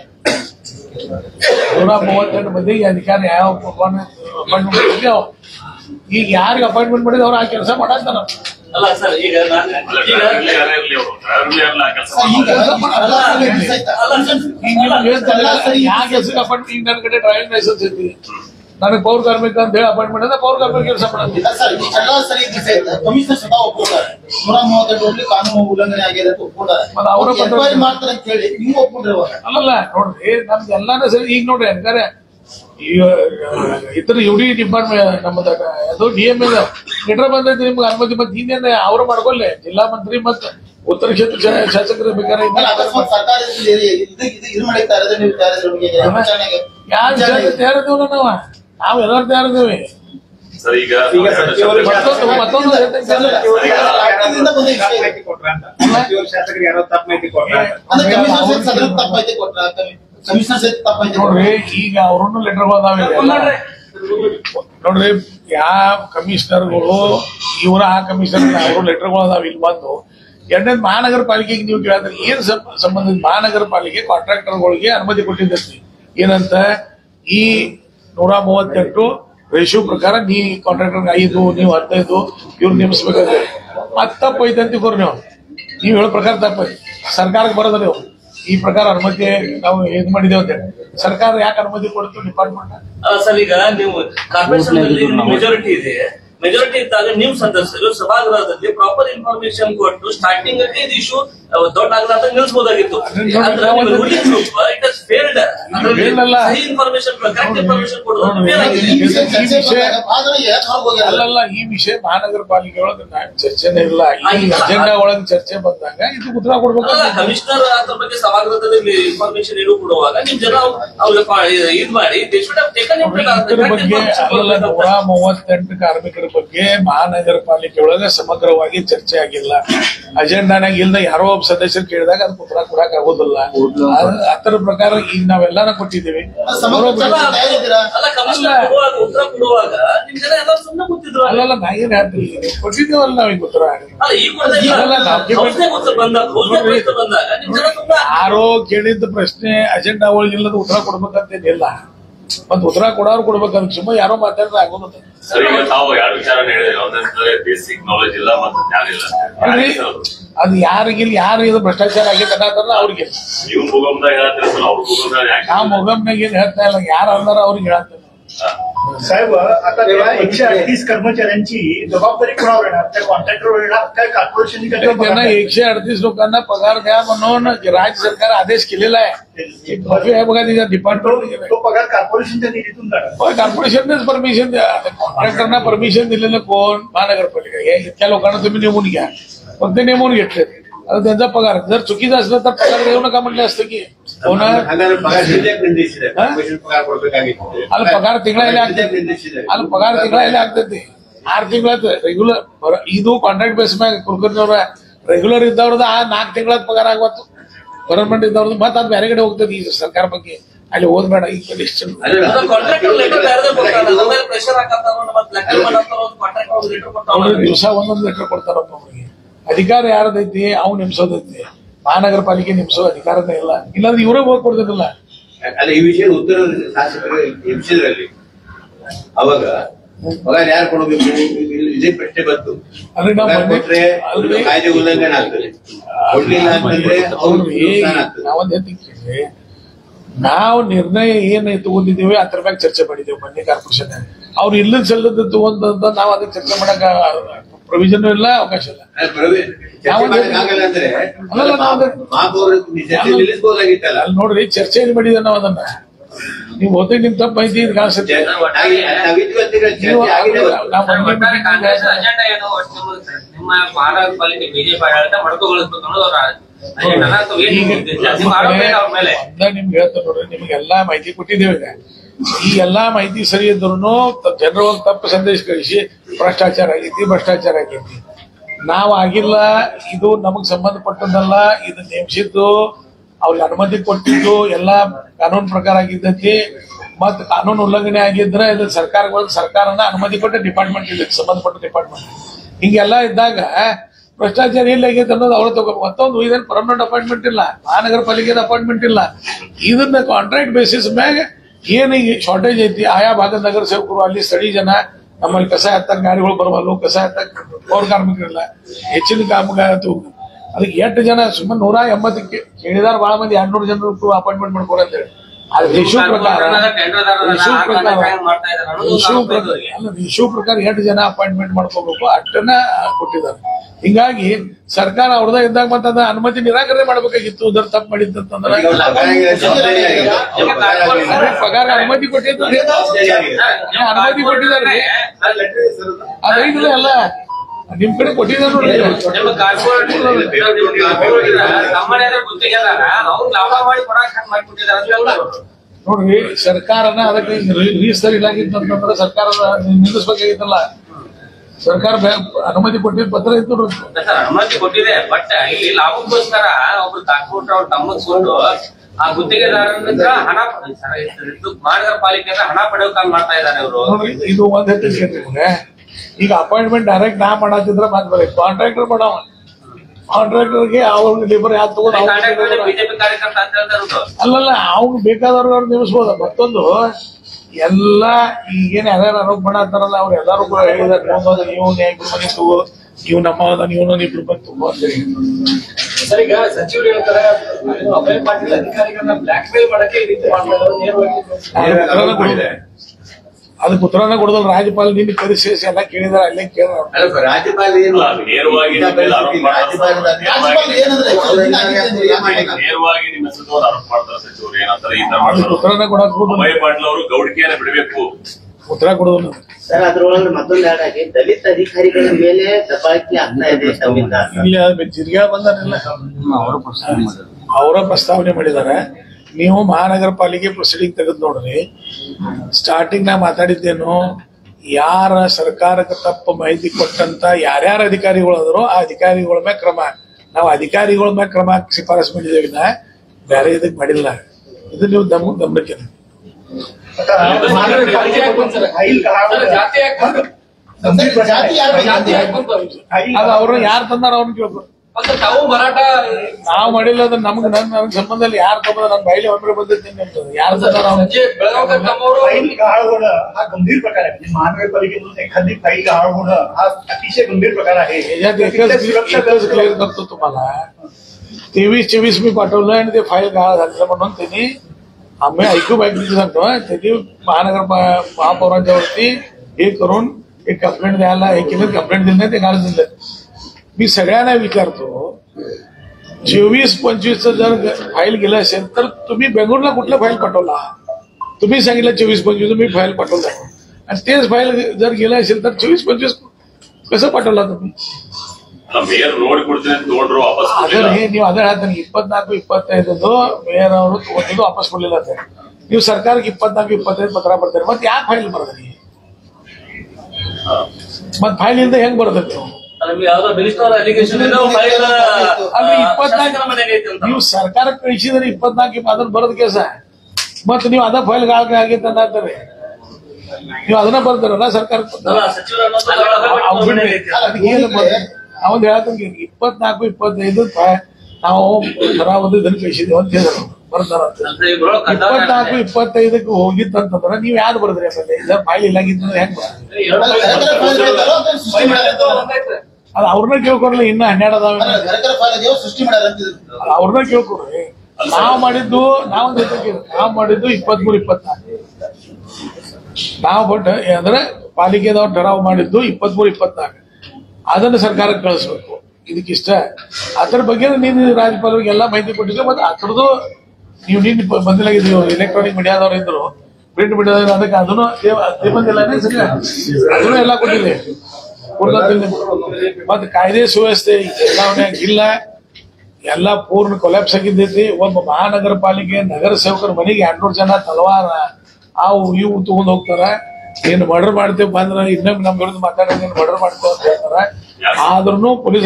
ನೂರ ಮೂವತ್ತೆಂಟು ಮಂದಿಗೆ ಅಧಿಕಾರಿ ಯಾವ ಅಪಾಯಿಂಟ್ಮೆಂಟ್ ಮಾಡಿದ್ವಿ ಅವ್ ಈಗ ಯಾರಿಗೆ ಅಪಾಯಿಂಟ್ಮೆಂಟ್ ಮಾಡಿದ್ರೆ ಅವ್ರು ಆ ಕೆಲಸ ಮಾಡತ್ತಾರ ಅಲ್ಲ ಸರ್ ಈಗ ನಾನು ಅಲ್ಲ ಈಗ ಡ್ರೈವರ್ಗಳು ಯಾರೇ ಇರ್ಲಿ ಅವರು ಡ್ರೈವರ್ಗಳು ಯಾರಲ್ಲ ಆ ಕೆಲಸ ಈಗ ಮಾಡ್ತಾರೆ ಅಲ್ಲ ಸರ್ ಈಗ ನೀವು ಹೇಳ್ತಾರಲ್ಲ, ಯಾವ ಕೆಲಸಕ್ಕೆ ಅಪಾಯಿಂಟ್ಮೆಂಟ್ ಈಗ ನನ್ನ ಕಡೆ ಡ್ರೈವಿಂಗ್ ಲೈಸೆನ್ಸ್ ಐತಿ ನನಗೆ ಪೌರ ಕಾರ್ಮಿಕ ಅಂತ ಹೇಳಿ ಅಪಾಯಿಂಟ್ಮೆಂಟ್ ಅಂದ್ರೆ ಪೌರ ಕಾರ್ಮಿಕ ಕೆಲಸ ಮಾಡೋದು ಇಲ್ಲ ಸರ್ ಇದೆಲ್ಲ ಸರಿ ಇದೆ ಸರ್ ಕಮಿಷನರ್ ಸ್ವತಃ ಒಪ್ಕೊಂಡಾರೆ ನೂರ ಮೂವತ್ತೆಂಟರಲ್ಲಿ ಕಾನೂನು ಉಲ್ಲಂಘನೆ ಆಗಿದೆ ಅಂತ ಒಪ್ಕೊಂಡಾರೆ ಮತ್ತೆ ಅವರ ಪತ್ರ- ಎನ್ಕ್ವೈರಿ ಮಾಡ್ತಾರೆ ಅಂತ ಹೇಳಿ ನೀವು ಒಪ್ಕೊಂಡ್ರೆ ಇವಾಗ ಅಲ್ಲಲ್ಲ ನೋಡ್ರಿ ನಮ್ದು ಎಲ್ಲಾನು ಸರಿ ಈಗ ನೋಡ್ರಿ ಹಂಗಾರೆ ಈಗ ಇತರ ಯು ಡಿ ಡಿಪಾರ್ಟ್ಮೆಂಟ್ ನಮ್ಮದ ಅದು ಡಿ ಎಂ ಎಲ್ ಲೆಟರ್ ಬಂದೈತಿ ನಿಮ್ಗೆ ಅನುಮತಿ ಮತ್ತೆ ಹಿಂದೇನೆ ಅವ್ರು ಮಾಡ್ಕೊಲ್ಲೆ ಜಿಲ್ಲಾ ಮಂತ್ರಿ ಮತ್ತೆ ಉತ್ತರ ಕ್ಷೇತ್ರ ಶಾ- ಶಾಸಕರು ಬೇಕಾದ್ರೆ ಅಲ್ಲ ಅಕಸ್ಮಾತ್ ಸರ್ಕಾರ ಇದು ಇದು ಇದು ಇದು ಮಾಡಿತಾ ಇರೋದು ನೀವು ತಯಾರಿಸಿದ್ರೆ ನಿಮಗೆ ವಿಚಾರಣೆಗೆ ಯಾರು ವಿಚಾರಣೆಗೆ- ತಯಾರಿದ್ದೀವಿ ನಾವು ನಾವು ಎಲ್ಲರೂ ತಯಾರಿದ್ದೀವಿ ಸರ್ ಈಗ ಈಗ ಸಚಿವರು ಮತ್ತೊಂದು ಮತ್ತೊಂದು ಸರ್ಕಾರದಿಂದ ಬಂದ ವಿಷಯ ಇದು. ಸಚಿವರು ಶಾಸಕರಿಗೆ ಯಾರೋ ತಪ್ಪು ಮಾಹಿತಿ ಕೊಟ್ರ ಅಂದ್ರೆ ಕಮಿಷನರ್ ಸಹಿತ ಸದನ ತಪ್ಪಾಯ್ತು ಕೊಟ್ರ ಕಮಿಷನರ್ ಸಹಿತ ತಪ್ಪಾಯ್ತು ನೋಡ್ರಿ ಈಗ ಅವ್ರನ್ನು ಲೆಟರ್ ಹೋದಾವೆ ನೋಡ್ರಿ ಯಾವ ಕಮಿಷನರ್ಗಳು ಇವರ ಆ ಕಮಿಷನರ್ ಅವರು ಲೆಟರ್ಗಳು ಅದಾವ ಇಲ್ಲಿ ಬಂದು ಎರಡನೇದು ಮಹಾನಗರ ಪಾಲಿಕೆಗೆ ನೀವು ಕೇಳಿದ್ರೆ ಏನ್ ಸಂಬ- ಸಂಬಂಧ ಮಹಾನಗರ ಪಾಲಿಕೆ ಕಾಂಟ್ರಾಕ್ಟರ್ಗಳಿಗೆ ಅನುಮತಿ ಕೊಟ್ಟಿದ್ದೈತಿ ಏನಂತ ಈ ನೂರ ಮೂವತ್ತೆಂಟು ರೇಷಿಯೋ ಪ್ರಕಾರ ನೀ ಕಾಂಟ್ರಾಕ್ಟರ್ ಐದು ನೀವು ಹದಿನೈದು ಇವ್ರು ನೇಮಿಸ್ಬೇಕಾದ್ರೆ ಮತ್ ತಪ್ಪೈತೆ ಅಂತ ತಿಳ್ಕೊರಿ ನೀವು ನೀವು ಹೇಳೋ ಪ್ರಕಾರ ತಪ್ಪೈತಿ ಸರ್ಕಾರಕ್ಕೆ ಬರೋದ ನೀವು ಈ ಪ್ರಕಾರ ಅನುಮತಿ ನಾವು ಇದು ಮಾಡಿದ್ದೇವೆ ಅಂತ ಹೇಳಿ ಸರ್ಕಾರ ಯಾಕೆ ಅನುಮತಿ ಕೊಡ್ತು ಡಿಪಾರ್ಟ್ಮೆಂಟ್ ಅಲ್ಲ ಸರ್ ಈಗ ನೀವು ಕಾರ್ಪೊರೇಷನ್ ಅಲ್ಲಿ ಮೆಜಾರಿಟಿ ಇದೆ ಮೆಜಾರಿಟಿ ಇದ್ದಾಗ ನಿಮ್ ಸದಸ್ಯರು ಸಭಾಗೃಹದಲ್ಲಿ ಪ್ರಾಪರ್ ಇನ್ಫಾರ್ಮೇಶನ್ ಕೊಟ್ಟು ಸ್ಟಾರ್ಟಿಂಗ್ ಇದು ಇಶ್ಯೂ ದೊಡ್ಡ ಆಗಲಾರ್ದ ನಿಲ್ಸ್ಬೋದಾಗಿತ್ತು ಅಂದ್ರೆ ruling group it has failed Failed ಸಹಿ ಇನ್ಫಾರ್ಮೇಶನ್ ಕರೆಕ್ಟ್ ಇನ್ಫಾರ್ಮೇಶನ್ ಕೊಡೋದು ನೋಡ್ರಿ, fail ಆಗಿದೆ. ಈ ವಿಷಯ ಚರ್ಚೆ ಬಂದಾಗ ಭಾಗದಲ್ಲಿ ಯಾಕೆ ಹೊರಗೆ ಹೋಗ್ಯಾರ ಅಲ್ಲಲ್ಲ ಈ ವಿಷಯ ಮಹಾನಗರ ಪಾಲಿಕೆ ಒಳಗೆ ನಾ- ಚರ್ಚೆನೇ ಇಲ್ಲ ಈ ಅಜೆಂಡಾ ಒಳಗೆ ಚರ್ಚೆ ಬಂದಾಗ ಇದು ಉತ್ತರ ಅಲ್ಲ ಕೊಡ್ಬೇಕು ಕಮಿಷನರ್ ಅದ್ರ ಬಗ್ಗೆ ಸಭಾಗೃಹದಲ್ಲಿ ಇನ್ಫಾರ್ಮೇಶನ್ ಇಡು ಕೊಡುವಾಗ ನಿಮ್ ಜನ ಅವ್ರಿಗೆ ಪಾ- ಇದ್ ಮಾಡಿ they should have taken into ಇದ್ರ correct ಬಗ್ಗೆ information ಅಲ್ಲಲ್ಲ ನೂರ ಕೊಡ್ಬೇಕಂತ. ಮೂವತ್ತೆಂಟು ಕಾರ್ಮಿಕರ ಬಗ್ಗೆ ಮಹಾನಗರ ಪಾಲಿಕೆ ಒಳಗೆ ಸಮಗ್ರವಾಗಿ ಚರ್ಚೆ ಆಗಿಲ್ಲ ಅಜೆಂಡಾನಾಗ ಇಲ್ದ ಯಾರೋ ಒಬ್ಬ ಸದಸ್ಯರು ಕೇಳಿದಾಗ ಅದಕ್ಕೆ ಉತ್ತರ ಕೊಡಕ್ ಆಗೋದಿಲ್ಲ ಅದ್- ಅದರ ಪ್ರಕಾರ ಈಗ ನಾವೆಲ್ಲಾನ ಕೊಟ್ಟಿದ್ದೀವಿ ಸಮಗ್ರ ಚರ್ಚೆ ತಯಾರಿದ್ದೀರಾ ಅಲ್ಲ ಕಮಿಷನರ್ ಕೊಡುವಾಗ ಉತ್ತರ ಕೊಡುವಾಗ ನಿಮ್ ಜನ ಎಲ್ಲ ಸುಮ್ಮನೆ ಕೂತಿದ್ರು ಅಲ್ಲಲ್ಲ ನಾ ಏನ್ ಹೇಳ್ತೀನಿ ಕೊಟ್ಟಿದ್ದೇವಲ್ಲ ನಾವ್ ಈಗ ಉತ್ತರ ಅಲ್ಲ ಈಗ ಕೊಡ್ತಾ ಇಲ್ಲ. ಅಲ್ಲ, document- ಹೌಸ್ನಾಗ ಉತ್ತರ ಬಂದಾಗ ಹೌಸ್ನಾಗ ಉತ್ತರ ಬಂದಾಗ ನಿಮ್ ಜನ ಸುಮ್ಮನೆ ಯಾರೋ ಕೇಳಿದ ಪ್ರಶ್ನೆ ಅಜೆಂಡಾ ಒಳಗೆ ಇಲ್ಲದ ಉತ್ತರ ಕೊಡ್ಬೇಕಂತೇನಿಲ್ಲ ಮತ್ ಉತ್ತರ ಕೊಡೋರು ಕೊಡ್ಬೇಕಂತ ಸುಮ್ಮ ಯಾರೋ ಮಾತಾಡಿದ್ರೆ ಆಗೋದಿಲ್ಲ ಸರ್ ಈಗ ತಾವು ಎರಡು ವಿಚಾರ ಹೇಳಿದ್ರೆ ಒಂದಂದ್ರೆ ಬೇಸಿಕ್ ನಾಲೆಜ್ ಇಲ್ಲ ಮತ್ತು ಜ್ಞಾನ ಇಲ್ಲ ಅಲ್ರಿ, ಅದು ಯಾರಿಗಿಲ್ಲ ಯಾರು ಇದು ಭ್ರಷ್ಟಾಚಾರ ಆಗೈತೆ ಅನ್ನೋದನ್ನ ಅವ್ರಿಗೆ ನೀವು ಭೂಗಂಪದಾಗ ಹೇಳ್ತೀರ ಸರ್ ಅವ್ರ ಭೂಗಂಪದಾಗ ಯಾಕೆ ನಾ ಮೊಗಮ್ನಾಗ ಏನ್ ಹೇಳ್ತಾ ಇಲ್ಲ ಯಾರು ಅಂದಾರ ಅವ್ರಿಗೆ ಹೇಳ್ತೇನೆ साहेब आता तेव्हा एकशे अडतीस कर्मचाऱ्यांची जबाबदारी कोणावर येणार त्या कॉन्ट्रॅक्टरवर येणार काय कॉर्पोरेशननी काय त्यांना पगार एकशे अडतीस लोकांना पगार द्या म्हणून राज्य सरकार आदेश केलेला आहे द्यायची? कॉपी आहे बघा तिच्या तो डिपार्टमेंट तो पगार कॉर्पोरेशनच्या निधीतून जाणार होय कॉर्पोरेशननेच परमिशन द्या कॉन्ट्रॅक्टरना परमिशन दिलेलं कोण महानगरपालिका हे इतक्या लोकांना तुम्ही नेमून घ्या पण ते नेमून घेतले आता त्यांचा पगार जर चुकीचा असलं तर पगार देऊ नका म्हटलं असतं की हो ना ಹಾಗಾದ್ರೆ ಪಗಾರ ಹಿಡಿದಕ್ಕೆ ನಿಂದಿಸಿದೆ ಹಾ? ಕಾರ್ಪೊರೇಷನ್ ಪಗಾರ ಕೊಡ್ಬೇಕಾಗಿತ್ತು ಅಲ್ಲಿ ಪಗಾರ ತಿಂಗಳ ಹಿಡಿದಕ್ಕೆ ನಿಂದಿಸಿದೆ ಅಲ್ಲಿ ಪಗಾರ ತಿಂಗಳ ಆಗ್ತೈತಿ ಆರ್ ತಿಂಗಳಾಯ್ತು ರೆಗ್ಯುಲರ್ ಇದು ಕಾಂಟ್ರಾಕ್ಟ್ ಬೇಸ್ ಮ್ಯಾಗ ಕುಲಕರ್ಣಿಯವ್ರ ರೆಗ್ಯುಲರ್ ಇದ್ದವ್ರದ್ದು ಆ ನಾಲ್ಕು ತಿಂಗಳದ ಪಗಾರ ಆಗ್ಬತ್ತು ಪರ್ಮನೆಂಟ್ ಇದ್ದವ್ರದ್ದು ಮತ್ತೆ ಅದು ಬೇರೆ ಕಡೆ ಹೋಗ್ತದೆ ಈ ಸರ್ಕಾರ ಬಗ್ಗೆ ಅಲ್ಲಿ ಓದ್ಬೇಡ ಈ ಕಡೆ ಇಷ್ಟು ಅಲ್ಲ ಕಾಂಟ್ರಾಕ್ಟರ್ ಲೆಟರ್ ಬೇರೆ ಕೊಡ್ತಾರೆ ನಮ್ಮ ಮೇಲೆ ಪ್ರೆಷರ್ ಹಾಕತ್ತಾರ ಮತ್ತೆ ಲೆಕ್ಕ ಮಾಡತ್ತಾರ ಒಂದು ಕಾಂಟ್ರಾಕ್ಟ್ ಒಂದು ಲೆಟರ್ ನೋಡ್ರಿ ಕೊಡ್ತಾವ ದಿವಸ ಒಂದೊಂದು ಲೆಟರ್ ಕೊಡ್ತಾರಪ್ಪ ಅವ್ರಿಗೆ ಅಧಿಕಾರ ಯಾರದೈತಿ ಅವ್ನು ನಿಮ್ಸೋದೈತಿ ಮಹಾನಗರ ಪಾಲಿಕೆ ನಿಮ್ಸೋ ಅಧಿಕಾರನೇ ಇಲ್ಲ ಇಲ್ಲಾಂದ್ರೆ ಇವರೇ ಹೋಗಿ ಕೊಡ್ತಿದ್ದಿಲ್ಲ ಅಲ್ಲ ಈ ವಿಷಯ ಉತ್ತರ ಶಾಸಕರು ಎಬ್ಸಿದ್ರಲ್ಲಿ ಅವಾಗ ಪಗಾರ ಯಾರು ಕೊಡಬೇಕು ಇಲ್ಲಿ ಇದೇ ಪ್ರಶ್ನೆ ಬಂತು ಅಂದ್ರೆ ನಾವು ಪಗಾರ ಮೊನ್ನೆ- ಕೊಟ್ರೆ ಅಲ್ರಿ. ಕಾಯ್ದೆ ಉಲ್ಲಂಘನೆ ಆಗ್ತದೆ ಕೊಡ್ಲಿಲ್ಲ ಅಂತಂದ್ರೆ ಅವ್ರು ನುಕ್ಸಾನ ಆಗ್ತದೆ ನಾವೊಂದ್ ಹೇಳ್ತೀನಿ ನಾವು ನಿರ್ಣಯ ಏನ್ ತಗೊಂಡಿದ್ದೀವಿ ಅದ್ರ ಬಗ್ಗೆ ಚರ್ಚೆ ಮಾಡಿದ್ದೇವೆ ಮೊನ್ನೆ ಕಾರ್ಪೊರೇಷನ್ ಅವ್ರು ಇಲ್ಲದ ಸಲ್ಲದ ತಗೊಂಡಂತ ನಾವು ಅದಕ್ಕೆ ಚರ್ಚೆ ಮಾಡಕ್ ಪ್ರೊವಿಷನ್ ಇಲ್ಲ ಅವಕಾಶ ಇಲ್ಲ ಅಲ್ಲ, ಪ್ರವೀಣ್, ಚರ್ಚೆ ಮಾಡಕ್ಕಾಗಲ್ಲ ಅಂದ್ರೆ ಅಲ್ಲಲ್ಲ, ನಾವು ಅದು- ಮಹಾಪೌರ ಚರ್ಚೆ ನಿಲ್ಲಿಸ್ಬೋದಾಗಿತ್ತಲ್ಲ ಅಲ್ಲಿ ನೋಡ್ರಿ ಚರ್ಚೆ ಏನ್ ಮಾಡಿದ ನಾವು ಅದನ್ನ ನೀವು ಹೋದ್ರೆ ನಿಮ್ ತಪ್ಪ ಐತಿ ಇದು ಕಾಣಿಸುತ್ತೆ ಚರ್ಚೆ- ನಾವಿ- ನಾವಿದ್ವಿ ಅಂತ ಹೇಳಿ ನೀವು ಚರ್ಚೆ ಆಗಿದೆ ಅವತ್ತು. ನಾವು ಸರ್, ಮೊನ್ನೆ ಒಟ್ಟಾರೆ ಕಾಂಗ್ರೆಸ್ meeting ಅಜೆಂಡಾ ಏನು ಒಟ್ಟು ನಿಮ್ಮದು ಸರ್? ನಿಮ್ಮ ಮಹಾನಗರ ಪಾಲಿಕೆ ಬಿಜೆಪಿ ಆಡಳಿತ ಮಡ್ಕೋಗೊಳಿಸ್ಬೇಕು ಅನ್ನೋದು ಅವ್ರ ಅಜೆಂಡಾ ಅಥವಾ ಏನ್ ಈಗ ನಿಮ್ಮ ಉದ್ದೇಶ? ನಿಮ್ಮ ಆರೋಪ ಏನು ಅವ್ರ ಮೇಲೆ ಒಂದ ನಿಮ್ಗೆ ಹೇಳ್ತಾರೆ ನೋಡ್ರಿ ನಿಮ್ಗೆ ಎಲ್ಲಾ ಮಾಹಿತಿ ಕೊಟ್ಟಿದ್ದೇವೆ ಈಗ ಈ ಎಲ್ಲಾ ಮಾಹಿತಿ ಸರಿ ಇದ್ರು ಜನರು ತಪ್ಪು ಸಂದೇಶ ಕಳಿಸಿ ಭ್ರಷ್ಟಾಚಾರ ಆಗೈತಿ ಭ್ರಷ್ಟಾಚಾರ ಆಗೈತಿ ನಾವು ಆಗಿಲ್ಲ ಇದು ನಮಗ್ ಸಂಬಂಧಪಟ್ಟದ್ದಲ್ಲ ಇದು ನೇಮಿಸಿದ್ದು ಅವ್ರಿಗೆ ಅನುಮತಿ ಕೊಟ್ಟಿದ್ದು ಎಲ್ಲಾ ಕಾನೂನು ಪ್ರಕಾರ ಆಗಿದ್ದೈತಿ ಮತ್ ಕಾನೂನು ಉಲ್ಲಂಘನೆ ಆಗಿದ್ರೆ ಇದು ಸರ್ಕಾರಗಳು ಸರ್ಕಾರನ ಅನುಮತಿ ಕೊಟ್ಟ ಡಿಪಾರ್ಟ್ಮೆಂಟ್ ಇದೆ ಸಂಬಂಧಪಟ್ಟ ಡಿಪಾರ್ಟ್ಮೆಂಟ್ ಹಿಂಗೆಲ್ಲ ಇದ್ದಾಗ ಭ್ರಷ್ಟಾಚಾರ ಎಲ್ಲಿ ಆಗೈತೆ ಅನ್ನೋದು ಅವ್ರು ತಗೋ ಮತ್ತೊಂದು ಇದೇನು ಪರ್ಮನೆಂಟ್ ಅಪಾಯಿಂಟ್ಮೆಂಟ್ ಇಲ್ಲ ಮಹಾನಗರ ಪಾಲಿಕೆದ ಅಪಾಯಿಂಟ್ಮೆಂಟ್ ಇಲ್ಲ ಇದನ್ನ ಕಾಂಟ್ರಾಕ್ಟ್ ಬೇಸಿಸ್ ಮ್ಯಾಗ ಏನು ಈಗ ಶಾರ್ಟೇಜ್ ಐತಿ ಆಯಾ ಭಾಗದ ನಗರ ಸೇವಕರು ಅಲ್ಲಿ ಸ್ಥಳೀಯ ಜನ ನಮ್ಮಲ್ಲಿ ಕಸ ಎತ್ತಾಕ ಗಾಡಿಗಳು ಬರಬಲ್ಲ ಕಸ ಎತ್ತಾಕ ಪೌರ ಕಾರ್ಮಿಕರಿಲ್ಲ ಹೆಚ್ಚಿನ ಕಾಮಗಾರ ಅದಕ್ಕೆ ಎಷ್ಟು ಜನ ಸುಮ್ಮನೆ ನೂರ ಎಂಬತ್ತಕ್ಕೆ ಕೇಳಿದಾರ ಬಹಳ ಮಂದಿ ಎರಡ್ನೂರು ಜನರು ಅಪಾಯಿಂಟ್ಮೆಂಟ್ ಮಾಡ್ಕೊರ ಅಂತೇಳಿ ಅದ್ರ ಇಶ್ಯೂ ಪ್ರಕಾರ ಇಶ್ಯೂ ಪ್ರಕಾರ ಮಾಡ್ತಾ ಇದ್ದಾರೆ ಅನ್ನೋದು ಇಶ್ಯೂ ಆರೋಪ ಪ್ರಕಾರ ಇದೆ. ಅಲ್ಲ ಇಶ್ಯೂ ಪ್ರಕಾರ ಎಷ್ಟು ಜನ ಅಪಾಯಿಂಟ್ಮೆಂಟ್ ಮಾಡ್ಕೋಬೇಕು ಅಷ್ಟನ್ನ ಕೊಟ್ಟಿದ್ದಾರೆ ಹಿಂಗಾಗಿ ಸರ್ಕಾರ ಅವ್ರದ ಇದ್ದಾಗ ಮತ್ತದ ಅನುಮತಿ ನಿರಾಕರಣೆ ಮಾಡ್ಬೇಕಾಗಿತ್ತು ಉದರ್ ತಪ್ಪು ಮಾಡಿದ್ದಂತಂದ್ರೆ ಈಗ ಅವ್ರು ಪಗಾರ ಆಗಿರೋ ಜವಾಬ್ದಾರಿ ಆಗಿಲ್ಲ. ಅವ್ರು ಪಗಾರ ಆಗಿಲ್ಲ. ಅದೇ ಪಗಾರ ಅನುಮತಿ ಕೊಟ್ಟಿದ್ದು ಜವಾಬ್ದಾರಿ ಆಗಿಲ್ಲ. ನೀವು ಅನುಮತಿ ಕೊಟ್ಟಿದ್ದಾರೆ ಅದೈತಿಲ್ಲ ಅಲ್ಲ ನಿಮ್ ಕಡೆ ಕೊಟ್ಟಿದ್ದಾರೆ ನೋಡಿ ನಿಮ್ಮ ಕಾರ್ಪೊರೇಟ್ ಸಾಮಾನ್ಯರ ಗುತ್ತಿಗೆದಾರ ಅವ್ರು ಲಾಭ ಮಾಡಿ ಕೊಡಕ್ ಹಂಗ್ ಮಾಡ್ಬಿಟ್ಟಿದ್ದಾರೆ ಅಂತ ಹೇಳ್ತಾರೆ ಅವ್ರು. ನೋಡ್ರಿ ಸರ್ಕಾರನ ಅದಕ್ಕೆ ರೀಸರ್ ಇಲ್ಲಾಗಿತ್ತಂತಂದ್ರೆ ಸರ್ಕಾರದ ನಿಲ್ಲಿಸ್ಬೇಕಾಗಿತ್ತಲ್ಲ ಸರ್ಕಾರ ಬೆ- ಅನುಮತಿ ಕೊಟ್ಟಿದ್ದ ಪತ್ರ ಇತ್ತು ನೋಡ್ರಿ. ಸರ್ ಅನುಮತಿ ಕೊಟ್ಟಿದೆ ಬಟ್ ಇಲ್ಲಿ ಲಾಭಕ್ಕೋಸ್ಕರ ಒಬ್ರು ಕಾರ್ಪೊರೇಟ್ ಅವ್ರು ತಮ್ಮಗ್ ಕೊಟ್ಟು ಆ ಗುತ್ತಿಗೆದಾರರಿಂದ ಹಣ ಸರ್, ಇದು ಮಹಾನಗರ ಪಾಲಿಕೆಯಿಂದ ಹಣ ಪಡೆಯೋಕೆ ಮಾಡ್ತಾ ಇದ್ದಾರೆ ಅವರು ನೋಡ್ರಿ ಇದು ಒಂದ್ ಹೇಳ್ತೀನಿ ನಿಮ್ಗೆ ಈಗ ಅಪಾಯಿಂಟ್ಮೆಂಟ್ ಡೈರೆಕ್ಟ್ ನಾ ಮಾಡತ್ತಿದ್ರೆ ಮಾತ್ ಬರೀ ಕಾಂಟ್ರಾಕ್ಟರ್ ಮಾಡವ ಕಾಂಟ್ರಾಕ್ಟರ್ಗೆ ಅವ್ರ ಲೇಬರ್ ಯಾಕೆ ತಗೊಂಡು ಅವ್ನಿಗೆ ಬಿಜೆಪಿ ಕಾರ್ಯಕರ್ತ ಅಂತ ಹೇಳ್ತಾರೆ ಅವ್ರು. ಅಲ್ಲಲ್ಲ ಅವ್ನು ಬೇಕಾದವ್ರು ಅವ್ರು ನೇಮಿಸ್ಬೋದ ಮತ್ತೊಂದು ಎಲ್ಲ ಈಗೇನ್ ಯಾರ್ಯಾರು ಆರೋಪ ಮಾಡತ್ತಾರಲ್ಲ ಅವ್ರು ಎಲ್ಲಾರು ಕೂಡ ಹೇಳಿದಾರೆ ನೋಡ್ಬೋದು ನೀವು ಇಬ್ರು ಮನೆ ತಗೋ ನೀವು ನಮ್ಮ ನೀವು ಇಬ್ರು ಬಂದು ತಗೋ ಅಂತ ಹೇಳಿ ಸರ್ ಈಗ ಸಚಿವರು ಹೇಳ್ತಾರೆ ಇದು ಅಭಯ ಪಾಟೀಲ್ ಅಧಿಕಾರಿಗಳನ್ನ ಬ್ಲಾಕ್ ಮೇಲ್ ಮಾಡಕ್ಕೆ ಈ ರೀತಿ ಮಾಡ್ತಾ ಇದ್ದಾರೆ ನೇರವಾಗಿ ಅದಕ್ಕೆ ಉತ್ತರನ ಕೊಡಿದೆ ಅದಕ್ಕೆ ಉತ್ತರನ ಕೊಡೋದಲ್ಲ ರಾಜ್ಯಪಾಲ ನಿನ್ನೆ ಕರೆಸಿ ಎಲ್ಲ ಕೇಳಿದಾರೆ ಅಲ್ಲೇ ಕೇಳ ಅಲ್ಲ, ರಾಜ್ಯಪಾಲ ಏನು ಅಲ್ಲ, ನೇರವಾಗಿ ಇಂಥ ಪರಿಸ್ಥಿತಿ ಇಲ್ಲ. ರಾಜ್ಯಪಾಲದ ರಾಜ್ಯಪಾಲ ಏನಂದ್ರೆ ಅವ್ರು ಏನಾಗಿದೆ ಅಂದ್ರೆ ಏನ್ ಮಾಡ್ಲಿಕ್ಕೆ ನೇರವಾಗಿ ನಿಮ್ಮ ಹೆಸರು ಆರೋಪ ಮಾಡ್ತಾರೆ ಸಚಿವರು ಏನಂತಾರೆ ಈ ತರ ಅದಕ್ಕೆ ಮಾಡ್ತಾರೆ ಉತ್ತರನ ಕೊಡಕ್ ಕೊಡು ಅಭಯ ಪಾಟೀಲ್ ಅವರು ಗೌಡಿಕೆಯನ್ನ ಬಿಡಬೇಕು ಉತ್ತರ ಕೊಡೋದಿಲ್ಲ ಸರ್ ಅದ್ರೊಳಗೆ ಮತ್ತೊಂದು ಆಡ್ ಆಗಿ ದಲಿತ ಅಧಿಕಾರಿಗಳ ಮೇಲೆ ದಬ್ಬಾಳಿಕೆ ಆಗ್ತಾ ಇದೆ ತಮ್ಮಿಂದ ಇಲ್ಲಿ ಜಿರ್ಗ್ಯಾ ಬಂದಾರಿಲ್ಲ ಅವರ ಪ್ರಸ್ತಾವನೆ ಮಾಡಿದ್ದಾರೆ ನೀವು ಮಹಾನಗರ ಪಾಲಿಕೆ ಪ್ರೊಸೀಡಿಂಗ್ ತೆಗೆದು ನೋಡ್ರಿ ಸ್ಟಾರ್ಟಿಂಗ್ ನಾ ಮಾತಾಡಿದ್ದೇನು ಯಾರ ಸರ್ಕಾರಕ್ಕೆ ತಪ್ಪು ಮಾಹಿತಿ ಕೊಟ್ಟಂತ ಯಾರ್ಯಾರ ಅಧಿಕಾರಿಗಳು ಆದ್ರೂ ಆ ಅಧಿಕಾರಿಗಳ ಮೇಲೆ ಕ್ರಮ ನಾವು ಅಧಿಕಾರಿಗಳ ಮೇಲೆ ಕ್ರಮ ಶಿಫಾರಸ್ ಮಾಡಿದ್ದೇವೆ ವಿನ ಬೇರೆ ಇದಕ್ಕೆ ಮಾಡಿಲ್ಲ ಇದು ನೀವು ಗಮ ಗಮನಕ್ಕೆ ತನ್ನಿ. ಮಹಾನಗರ ಪಾಲಿಕೆ ಸರ್, ಫೈಲ್ ಸರ್, ಜಾತಿ ಯಾಕೆ ಬಂತು? ಗಂಭೀರ ಪ್ರಶ್ನೆ. ಜಾತಿ ಯಾರು ಜಾತಿ ಯಾಕೆ ಬಂತು? ಫೈಲ್ ಅದು ಅವ್ರು ಯಾರು ತಂದಾರ ಅವ್ರನ್ನ ಕೇಳ್ಬೇಕು ಮತ್ತೆ ತಾವು ಹೋರಾಟ ನಾವು ಮಾಡಿಲ್ಲ ಅದು ನಮ್ಗೆ ನನ್ ನನ್ ಸಂಬಂಧದಲ್ಲಿ ಯಾರು ತಗೊಂಡ ನನ್ನ ಬೈಲಿ ಒಬ್ಬರು ಬಂದಿದ್ದೀನಿ ಯಾರು ತಂದಾರ ಅವ್ನು ಸಂಜೆ ಬೆಳಗಾವಿ तमोर फाईल गहाळ होणं हा गंभीर प्रकार आहे म्हणजे महानगरपालिकेमधून एखादी फाईल गहाळ होणं हा अतिशय गंभीर प्रकार आहे याच्यात तिथल्या एकच सुरक्षा एकच क्लिअर करतो तुम्हाला तेवीस चोवीस मी पाठवलं आणि ते फाईल गाळा झालं म्हणून त्यांनी आम्ही ऐकू ऐकू सांगतो हं. त्यांनी महानगर पा- महापौरांच्या वरती हे करून एक कंप्लेंट द्यायला हे केलं कंप्लेंट दिलं नाही ते गाळ दिलं मी सगळ्यांना विचारतो चोवीस पंचवीस जर फाईल गेलं असेल तर तुम्ही बेंगळूरला कुठलं फाईल पाठवला तुम्ही सांगितलं चोवीस पंचवीस मी फाईल पाठवलं आणि तेच फाईल जर गेलं असेल तर चोवीस पंचवीस कसं पाठवला तुम्ही ಮೇಯರ್ ನೋಡಿ ಕೊಡ್ತೀನಿ ಅಂತ ತಗೊಂಡ್ರು ವಾಪಸ್ ಅದ್ರ ಕೊಡ್ಲಿಲ್ಲ. ಹೇ ನೀವು ಅದೇ ಹೇಳ್ತಾನೆ ಇಪ್ಪತ್ನಾಲ್ಕು ಇಪ್ಪತ್ತೈದದ್ದು ಮೇಯರ್ ಅವರು ತಗೊಂಡಿದ್ದು ವಾಪಸ್ ಕೊಡ್ಲಿಲ್ಲ ಅಂತ ನೀವು ಸರ್ಕಾರಕ್ಕೆ ಇಪ್ಪತ್ನಾಲ್ಕು ಇಪ್ಪತ್ತೈದು ಪತ್ರ ಬರ್ತಾರೆ ಮತ್ತೆ ಯಾಕೆ ಫೈಲ್ ಬರೋದ್ರಿ ಮತ್ ಫೈಲ್ ಇಲ್ದ ಹೆಂಗ್ ಬರ್ತದೆ ನೀವು ನಿಮ್ಗೆ ಯಾವ್ದೋ ಮಿನಿಸ್ಟರ್ ಅಲಿಗೇಷನ್ ಏನೋ ಫೈಲ್ ಅಲ್ಲಿ ಇಪ್ಪತ್ನಾಲ್ಕು ಮನೆಗೆ ಐತಿ ಅಂತ ನೀವು ಸರ್ಕಾರಕ್ಕೆ ಕಳಿಸಿದ್ರೆ ಇಪ್ಪತ್ನಾಲ್ಕು ಅದನ್ನ ಬರೋದ್ ಕೆಲಸ ಮತ್ ನೀವು ಅದ ಫೈಲ್ ಗಾಳಕ ಆಗೈತೆ ಅನ್ನತ್ತಾರೆ ನೀವು ಅದನ್ನ ಬರ್ತಾರಲ್ಲ ಸರ್ಕಾರಕ್ಕೆ ಅಲ್ಲ ಸಚಿವರು ಅನ್ನೋದು ಅವ್ನ್ ಬಿಡ್ರಿ. ಮನೆಗೆ ಐತಿ. ಅದಕ್ಕೆ ಏನು ಗೊತ್ತಾ? ಅವನ್ ಹೇಳ್ತಂಗೆ ಇಪ್ಪತ್ನಾಲ್ಕು ಇಪ್ಪತ್ತೈದು ಪ- ನಾವು ಸರಾವದು ಇದನ್ನ ಕಳಿಸಿದ್ದೇವೆ ಅಂತ ಹೇಳಿದ್ರು ಬರ್ತಾರ ಅಂತ ಅಂದ್ರೆ ಇವ್ರು ಇಪ್ಪತ್ನಾಲ್ಕು ಇಪ್ಪತ್ತೈದಕ್ಕೆ ಹೋಗಿತ್ತಂತಂದ್ರ ನೀವ್ ಯಾರು ಬರ್ದ್ರಿ ಆಮೇಲೆ ಇಲ್ಲ ಬಾಯಿ ಇಲ್ಲಾಗಿತ್ತು ಹೆಂಗ್ ಬರ್ದ್ರಿ? ಸೃಷ್ಟಿ ಮಾಡ್ಯಾರ ಅಂತ ಅದ್ ಅವ್ರನ್ನ ಕೇಳ್ಕೊರ್ಲಿ ಇನ್ನ ಹನ್ನೆರಡು ಅದಾವ ಅಲ್ಲ, ಗರಗರ ಫೈಲ್ ಅದೇವೋ ಸೃಷ್ಟಿ ಮಾಡ್ಯಾರ ಅಂತಿದ್ರು ಅದ್ ಅವ್ರನ್ನ ಕೇಳ್ಕೊಡ್ರಿ ನಾವ್ ಮಾಡಿದ್ದು ನಾವ್ ಜೊತೆಗೆ ನಾವ್ ಮಾಡಿದ್ದು ಇಪ್ಪತ್ಮೂರು ಇಪ್ಪತ್ನಾಲ್ಕು ನಾವ್ ಬಟ್ ಅಂದ್ರೆ ಪಾಲಿಕೆದವ್ರು ಠರಾವ್ ಮಾಡಿದ್ದು ಇಪ್ಪತ್ಮೂರು ಇಪ್ಪತ್ನಾಲ್ಕು ಅದನ್ನ ಸರ್ಕಾರಕ್ಕೆ ಕಳಿಸ್ಬೇಕು ಇದಕ್ಕಿಷ್ಟ ಅದ್ರ ಬಗ್ಗೆ ನೀನು ರಾಜ್ಯಪಾಲರಿಗೆ ಎಲ್ಲ ಮಾಹಿತಿ ಕೊಟ್ಟಿದ್ದೆ ಮತ್ತೆ ಅದ್ರದ್ದು ನೀವು ನಿನ್ನ ಬಂದಿಲಾಗಿದ್ದೀವಿ ಎಲೆಕ್ಟ್ರಾನಿಕ್ ಮೀಡಿಯಾದವ್ರು ಇದ್ರು ಪ್ರಿಂಟ್ ಮೀಡಿಯಾದವ್ರು ಅದಕ್ಕೆ ಅದನ್ನು ಅದೇ ಬಂದಿಲ್ಲ ಸರಿ ಅದನ್ನು ಎಲ್ಲ ಕೊಟ್ಟಿದೆ ಪೂರ್ಣದಲ್ಲಿ ಮತ್ತೆ ಕಾಯ್ದೆ ಸುವ್ಯವಸ್ಥೆ ಚುನಾವಣೆಯಾಗ ಇಲ್ಲ ಎಲ್ಲ ಪೂರ್ಣ ಕೊಲ್ಯಾಪ್ಸ್ ಆಗಿದ್ದೈತಿ ಒಬ್ಬ ಮಹಾನಗರ ಪಾಲಿಕೆ ನಗರ ಸೇವಕರ ಮನೆಗೆ ಎರಡ್ನೂರು ಜನ ತಲವಾರ ಅವು ಇವು ತಗೊಂಡ್ ಹೋಗ್ತಾರ ಏನ್ ಮರ್ಡರ್ ಮಾಡ್ತೇವೆ ಬಂದ್ರ ಇನ್ನೊಮ್ಮೆ ನಮ್ ವಿರುದ್ಧ ಮಾತಾಡೋದು ಮರ್ಡರ್ ಮಾಡ್ತೇವೆ ಅಂತ ಹೇಳ್ತಾರ ಆದ್ರೂ ಪೊಲೀಸ್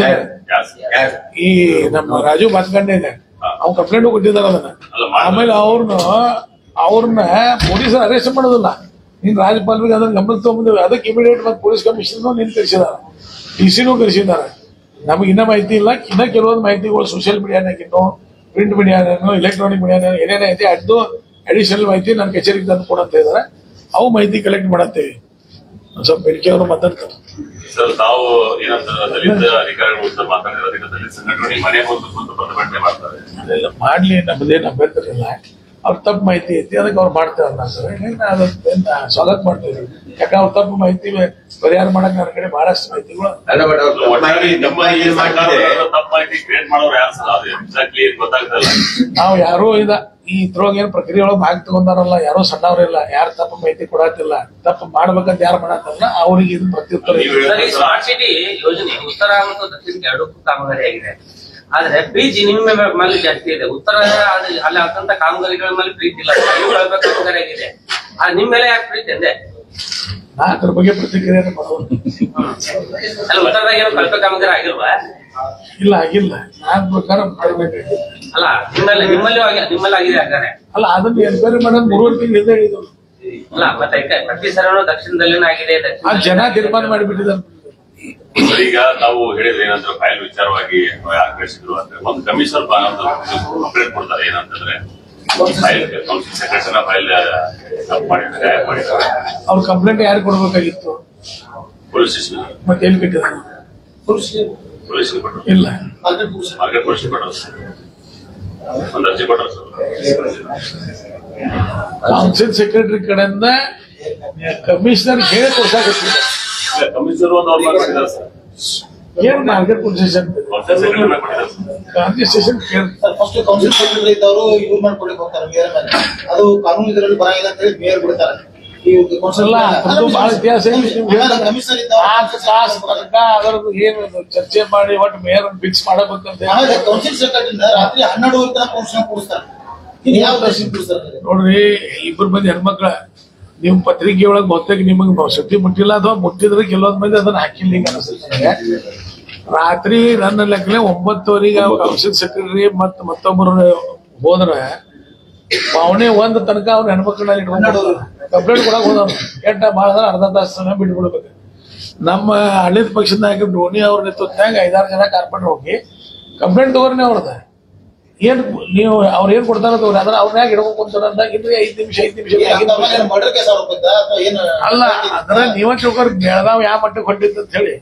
ಈ ನಮ್ಮ ರಾಜು ಬಾತ್ಕಂಡೆ ಇದೆ ಅವ್ನು ಕಂಪ್ಲೇಂಟ್ ಕೊಟ್ಟಿದಾರ ಅದನ್ನ ಆಮೇಲೆ ಅವ್ರನ್ನ ಅವ್ರನ್ನ ಪೊಲೀಸರು ಅರೆಸ್ಟ್ ಮಾಡೋದಿಲ್ಲ ನೀನ್ ರಾಜ್ಯಪಾಲರಿಗೆ ಅದನ್ನ ಗಮನ ತಗೊಂಬಂದಿವಿ ಅದಕ್ಕೆ ಇಮಿಡಿಯೇಟ್ ಮತ್ತೆ ಪೊಲೀಸ್ ಕಮಿಷನರ್ ನಿನ್ ಕಳಿಸಿದಾರ ಡಿ ಸಿನೂ ಕಳಿಸಿದಾರೆ ನಮಗೆ ಇನ್ನ ಮಾಹಿತಿ ಇಲ್ಲ ಇನ್ನ ಕೆಲವೊಂದು ಮಾಹಿತಿಗಳು ಸೋಷಿಯಲ್ ಮೀಡಿಯಾನಾಗ ಇನ್ನು ಪ್ರಿಂಟ್ ಮೀಡಿಯಾನು ಎಲೆಕ್ಟ್ರಾನಿಕ್ ಮೀಡಿಯಾನ ಏನೇನ ಐತಿ ಅದು ಅಡಿಷನಲ್ ಮಾಹಿತಿ ನನ್ನ ಕಚೇರಿಗೆ ತಂದು ಕೊಡಂತ ಇದಾರೆ ಅವು ಮಾಹಿತಿ ಕಲೆಕ್ಟ್ ಮಾಡತ್ತೇವೆ ಒಂದ್ ಸ್ವಲ್ಪ ಬೆಳಿಗ್ಗೆ ಅವರು ಮಾತಾಡ್ತಾರೆ ಸರ್ ತಾವು ಏನಂತ ದಲಿತ ಅಧಿಕಾರಿಗಳು ಅಂತ ಮಾತಾಡಿರೋದ್ರಿಂದ ದಲಿತ ಸಂಘಟನೆ ಮನೆ ಬಂದು ಬಂದು ಪ್ರತಿಭಟನೆ ಮಾಡ್ತಾರೆ ಅದೆಲ್ಲ ಮಾಡ್ಲಿ ನಮ್ಮದೇನು ಅಭ್ಯಂತರ ಇಲ್ಲ ಅವ್ರ ತಪ್ಪು ಮಾಹಿತಿ ಐತಿ ಅದಕ್ಕೆ ಅವ್ರು ಮಾಡ್ತಾರಲ್ಲ ಸರ್ ಹಿಂಗಾಗಿ ನಾನು ಅದನ್ನ ಸ್ವಾಗತ ಮಾಡ್ತೀವಿ ಯಾಕಂದ್ರೆ ಅವ್ರ ತಪ್ಪು ಮಾಹಿತಿ ಪರಿಹಾರ ಮಾಡಕ್ ನನ್ನ ಕಡೆ ಬಹಳಷ್ಟು ಮಾಹಿತಿಗಳು ಅಲ್ಲ ಬಟ್ ಅವ್ರು ಒಟ್ಟಾರೆ ತಪ್ಪಾಗಿ ನಮ್ಮ ತಪ್ಪಾಗಿ ಈ ಏನ್ ಮಾಡ್ತಿದೆ ಸರ್ಕಾರದವರು ತಪ್ಪು ಮಾಹಿತಿ ಕ್ರಿಯೇಟ್ ಮಾಡೋರು ಯಾರು ಸರ್ ಅದು ಎಕ್ಸಾಕ್ಟ್ಲಿ ಗೊತ್ತಾಗ್ತಾ ಇಲ್ಲ ನಾವು ಯಾರೋ ಇದ ಈ ಇದ್ರೊಳಗೆ ಏನ್ ಪ್ರಕ್ರಿಯೆ ಒಳಗೆ ಭಾಗ ತಗೊಂಡಾರಲ್ಲ ಯಾರೋ ಸಣ್ಣವ್ರಿಲ್ಲ ಯಾರು ತಪ್ಪು ಮಾಹಿತಿ ಕೊಡತ್ತಿಲ್ಲ ತಪ್ಪು ಮಾಡ್ಬೇಕಂತ ಯಾರು ಮಾಡತ್ತಲ್ಲ ಅವ್ರಿಗೆ ಇದು ಪ್ರತ್ಯುತ್ತರ ನೀವು ಇದೆ. ಸರ್, ಈ ಸ್ಮಾರ್ಟ್ ಸಿಟಿ ಯೋಜನೆ ಉತ್ತರ ಮತ್ತು ದಕ್ಷಿಣಕ್ಕೆ ಎರಡಕ್ಕೂ ಕಾಮಗಾರಿ ಆಗಿದೆ ಆದ್ರೆ ಪ್ರೀತಿ ನಿಮ್ಮ ಮೇಲೆ ಜಾಸ್ತಿ ಇದೆ ಉತ್ತರ ಅದು- ಅಲ್ಲಿ ಆದಂತ ಕಾಮಗಾರಿಗಳ ಮೇಲೆ ಪ್ರೀತಿ ಇಲ್ಲ ಇವುಗಳ ಮೇಲೆ ಕಾಮಗಾರಿ ಆಗಿದೆ ಆ ನಿಮ್ ಮೇಲೆ ಯಾಕೆ ಪ್ರೀತಿ ಅಂದೆ ನಾ ಅದ್ರ ಬಗ್ಗೆ ಪ್ರತಿಕ್ರಿಯೆ ಮಾಡೋದು ಅಲ್ಲಿ ಉತ್ತರದಾಗ ಏನು ಕಳಪೆ ಕಾಮಗಾರಿ ಆಗಿಲ್ವಾ ಇಲ್ಲ ಆಗಿಲ್ಲ ನಾನ್ ಪ್ರಕಾರ ಮಾಡ್ಬೇಕು ಅಲ್ಲ ನಿಮ್ಮಲ್ಲಿ ನಿಮ್ಮಲ್ಲಿ ಆಗಿ- ನಿಮ್ಮಲ್ಲಿ ಆಗಿದೆ ಹಾಗಾದ್ರೆ ಅಲ್ಲ ಅದನ್ನ ಎನ್ಕ್ವೈರಿ ಮಾಡೋದು ಮೂರುವರೆ ತಿಂಗಳು ಹಿಂದೆ ಹೇಳಿದ್ರು ಅಲ್ಲ ಮತ್ತೆ ಕ- ಪ್ರತಿ ಸರನು ದಕ್ಷಿಣದಲ್ಲಿನ ಆಗಿದೆ ಆ ದಕ್ಷಿಣ ಜನ ತೀರ್ಮಾನ ಮಾಡಿಬಿಟ್ಟಿದ್ದಾರೆ ಸರ್, ಈಗ ತಾವು ಹೇಳಿದ್ರೆ ಏನಂದ್ರೆ ಫೈಲ್ ವಿಚಾರವಾಗಿ ಯಾರು ಕಳಿಸಿದ್ರು ಅಂದ್ರೆ ಒಂದು ಕಮಿಷನರ್ ಕಂಪ್ಲೇಂಟ್ ಕೊಡ್ತಾರೆ ಏನಂತಂದ್ರೆ ಫೈಲ್ ಕೌನ್ಸಿಲ್ ಸೆಕ್ರೆಟರಿನ ಫೈಲ್ ಮಾಡಿದ್ದಾರೆ hack ಮಾಡಿದ್ದಾರೆ ಅವ್ರ ಕಂಪ್ಲೇಂಟ್ ಯಾರು ಕೊಡ್ಬೇಕಾಗಿತ್ತು ಪೊಲೀಸ್ ಸ್ಟೇಷನ್ ಮತ್ತೆ ಎಲ್ಲಿ ಬಿಟ್ಟಿದ್ದಾರೆ ಪೊಲೀಸ್ ಕೊಟ್ಟರು ಇಲ್ಲ ಮಾರ್ಕೆಟ್ ಪೊಲೀಸ್ ಕೊಟ್ಟರು ಒಂದು ಅರ್ಜಿ ಕೊಟ್ಟರು ಸರ್ ಕೌನ್ಸಿಲ್ ಸೆಕ್ರೆಟರಿ ಕಡೆಯಿಂದ ಕಮಿಷನರ್ ಹೇಳಿ ಕೊಡ್ಸಾಕತ್ತಿಲ್ಲ ಕಮಿಷನರ್ ಒಂದು ಅವ್ರು ಮಾಡಿದ್ದಾರೆ ಸರ್ ಏನ್ market police station council secretary ಮಾಡಿದ್ದಾರೆ ಸರ್ ಗಾಂಧಿ ಸ್ಟೇಷನ್ ಕೇಳ್ತಾರೆ ಫಸ್ಟ್ ಕೌನ್ಸಿಲ್ ಸೆಕ್ರೆಟರಿ ಇದ್ದವರು ಇವ್ರು ಮಾಡ್ಕೊಳ್ಲಿಕ್ಕೆ ಹೋಗ್ತಾರೆ ಮೇಯರ್ ಮೇಲೆ ಅದು ಕಾನೂನು ಇದರಲ್ಲಿ ಬರಂಗಿಲ್ಲ ಅಂತ ಹೇಳಿ ಮೇಯರ್ ಬಿಡ್ತಾರೆ ಈ ಕೌನ್ಸಿಲ್ ಅಲ್ಲ ಅದ್ರದ್ದು ಬಹಳ ಇತಿಹಾಸ ಐತಿ. ನಿಮ್ಗೆ ಹೇಳ್ತಾರೆ. ಕಮಿಷನರ್ ನಾಲ್ಕು ತಾಸು ತನಕ ಅದರದ್ದು ಏನು ಚರ್ಚೆ ಮಾಡಿ ಒಟ್ಟು ಮೇಯರ್ ಫಿಕ್ಸ್ ಮಾಡಬೇಕಂತ ಹೇಳಿ. ಆಮೇಲೆ ಕೌನ್ಸಿಲ್ ಸೆಕ್ರೆಟರಿಯಿಂದ ರಾತ್ರಿ ಹನ್ನೆರಡುವರೆ ತನಕ ಕೌನ್ಸಿಲ್ ಕೂಡಿಸ್ತಾರೆ ಇನ್ನು ಯಾವ ದರ್ಶನ ಕೂಡಿಸ್ತಾರೆ ನೋಡ್ರಿ ಇಬ್ಬರು ಮಂದಿ ಹೆಣ್ಮಕ್ಳ ನಿಮ್ ಪತ್ರಿಕೆ ಒಳಗ್ ಬಹುತೇಕ ನಿಮಗ್ ಸುದ್ದಿ ಮುಟ್ಟಿಲ್ಲ ಅಥವಾ ಮುಟ್ಟಿದ್ರೆ ಕೆಲವೊಂದ್ ಮಂದಿ ಅದನ್ನ ಹಾಕಿಲ್ಲ ಈಗ ಅನಿಸುತ್ತೆ ನನಗೆ. ರಾತ್ರಿ ನನ್ನ ಲೆಕ್ಕಲೆ ಒಂಬತ್ತುವರೆಗೆ ಕೌನ್ಸಿಲ್ ಸೆಕ್ರೆಟರಿ ಮತ್ ಮತ್ತೊಬ್ಬರು ಹೋದ್ರ ಪಾವಣೆ ಒಂದ್ ತನಕ ಅವ್ರ ಹೆಣ್ಮಕ್ಳನ್ನ ಇಟ್ಕೊಂಡು ಕಂಪ್ಲೇಂಟ್ ಕೊಡಕ್ ಹೋದವ್ರು ಕೆಟ್ಟ ಭಾಳ ಅಂದ್ರೆ ಅರ್ಧ ತಾಸು ಬಿಟ್ಬಿಡ್ಬೇಕು ನಮ್ಮ ಹಳ್ಳಿದ ಪಕ್ಷದ ನಾಯಕ ಧೋನಿ ಅವ್ರ ನೇತೃತ್ವದಾಗ ಐದಾರು ಜನ ಕಾರ್ಪೊರೇಟರ್ ಹೋಗಿ ಕಂಪ್ಲೇಂಟ್ ತಗೋರ್ನೆ ಅವ್ರದ ಏನ್ ನೀವು ಅವ್ರ ಏನ್ ಕೊಡ್ತಾರ ತಗೋರಿ ಅದ್ರ ಅವ್ರನ್ಯಾಗ ಇಡ್ಬೇಕು ಅಂತಾರ ಅಂದಾಗ ಇಲ್ರಿ ಐದ್ ನಿಮಿಷ ಐದ್ ನಿಮಿಷ ಐದ್ ನಿಮಿಷ. ಮರ್ಡರ್ ಕೇಸ್ ಆರೋಪ ಅಥವಾ ಏನು ಅಲ್ಲ ಅದ್ರ ನೀವ ತಿಳ್ಕೊರ್ ಬೆಳಗಾವ್ ಯಾವ ಮಟ್ಟಕ್ಕೆ ಹೊಂಟಿತ್ತು ಅಂತ ಹೇಳಿ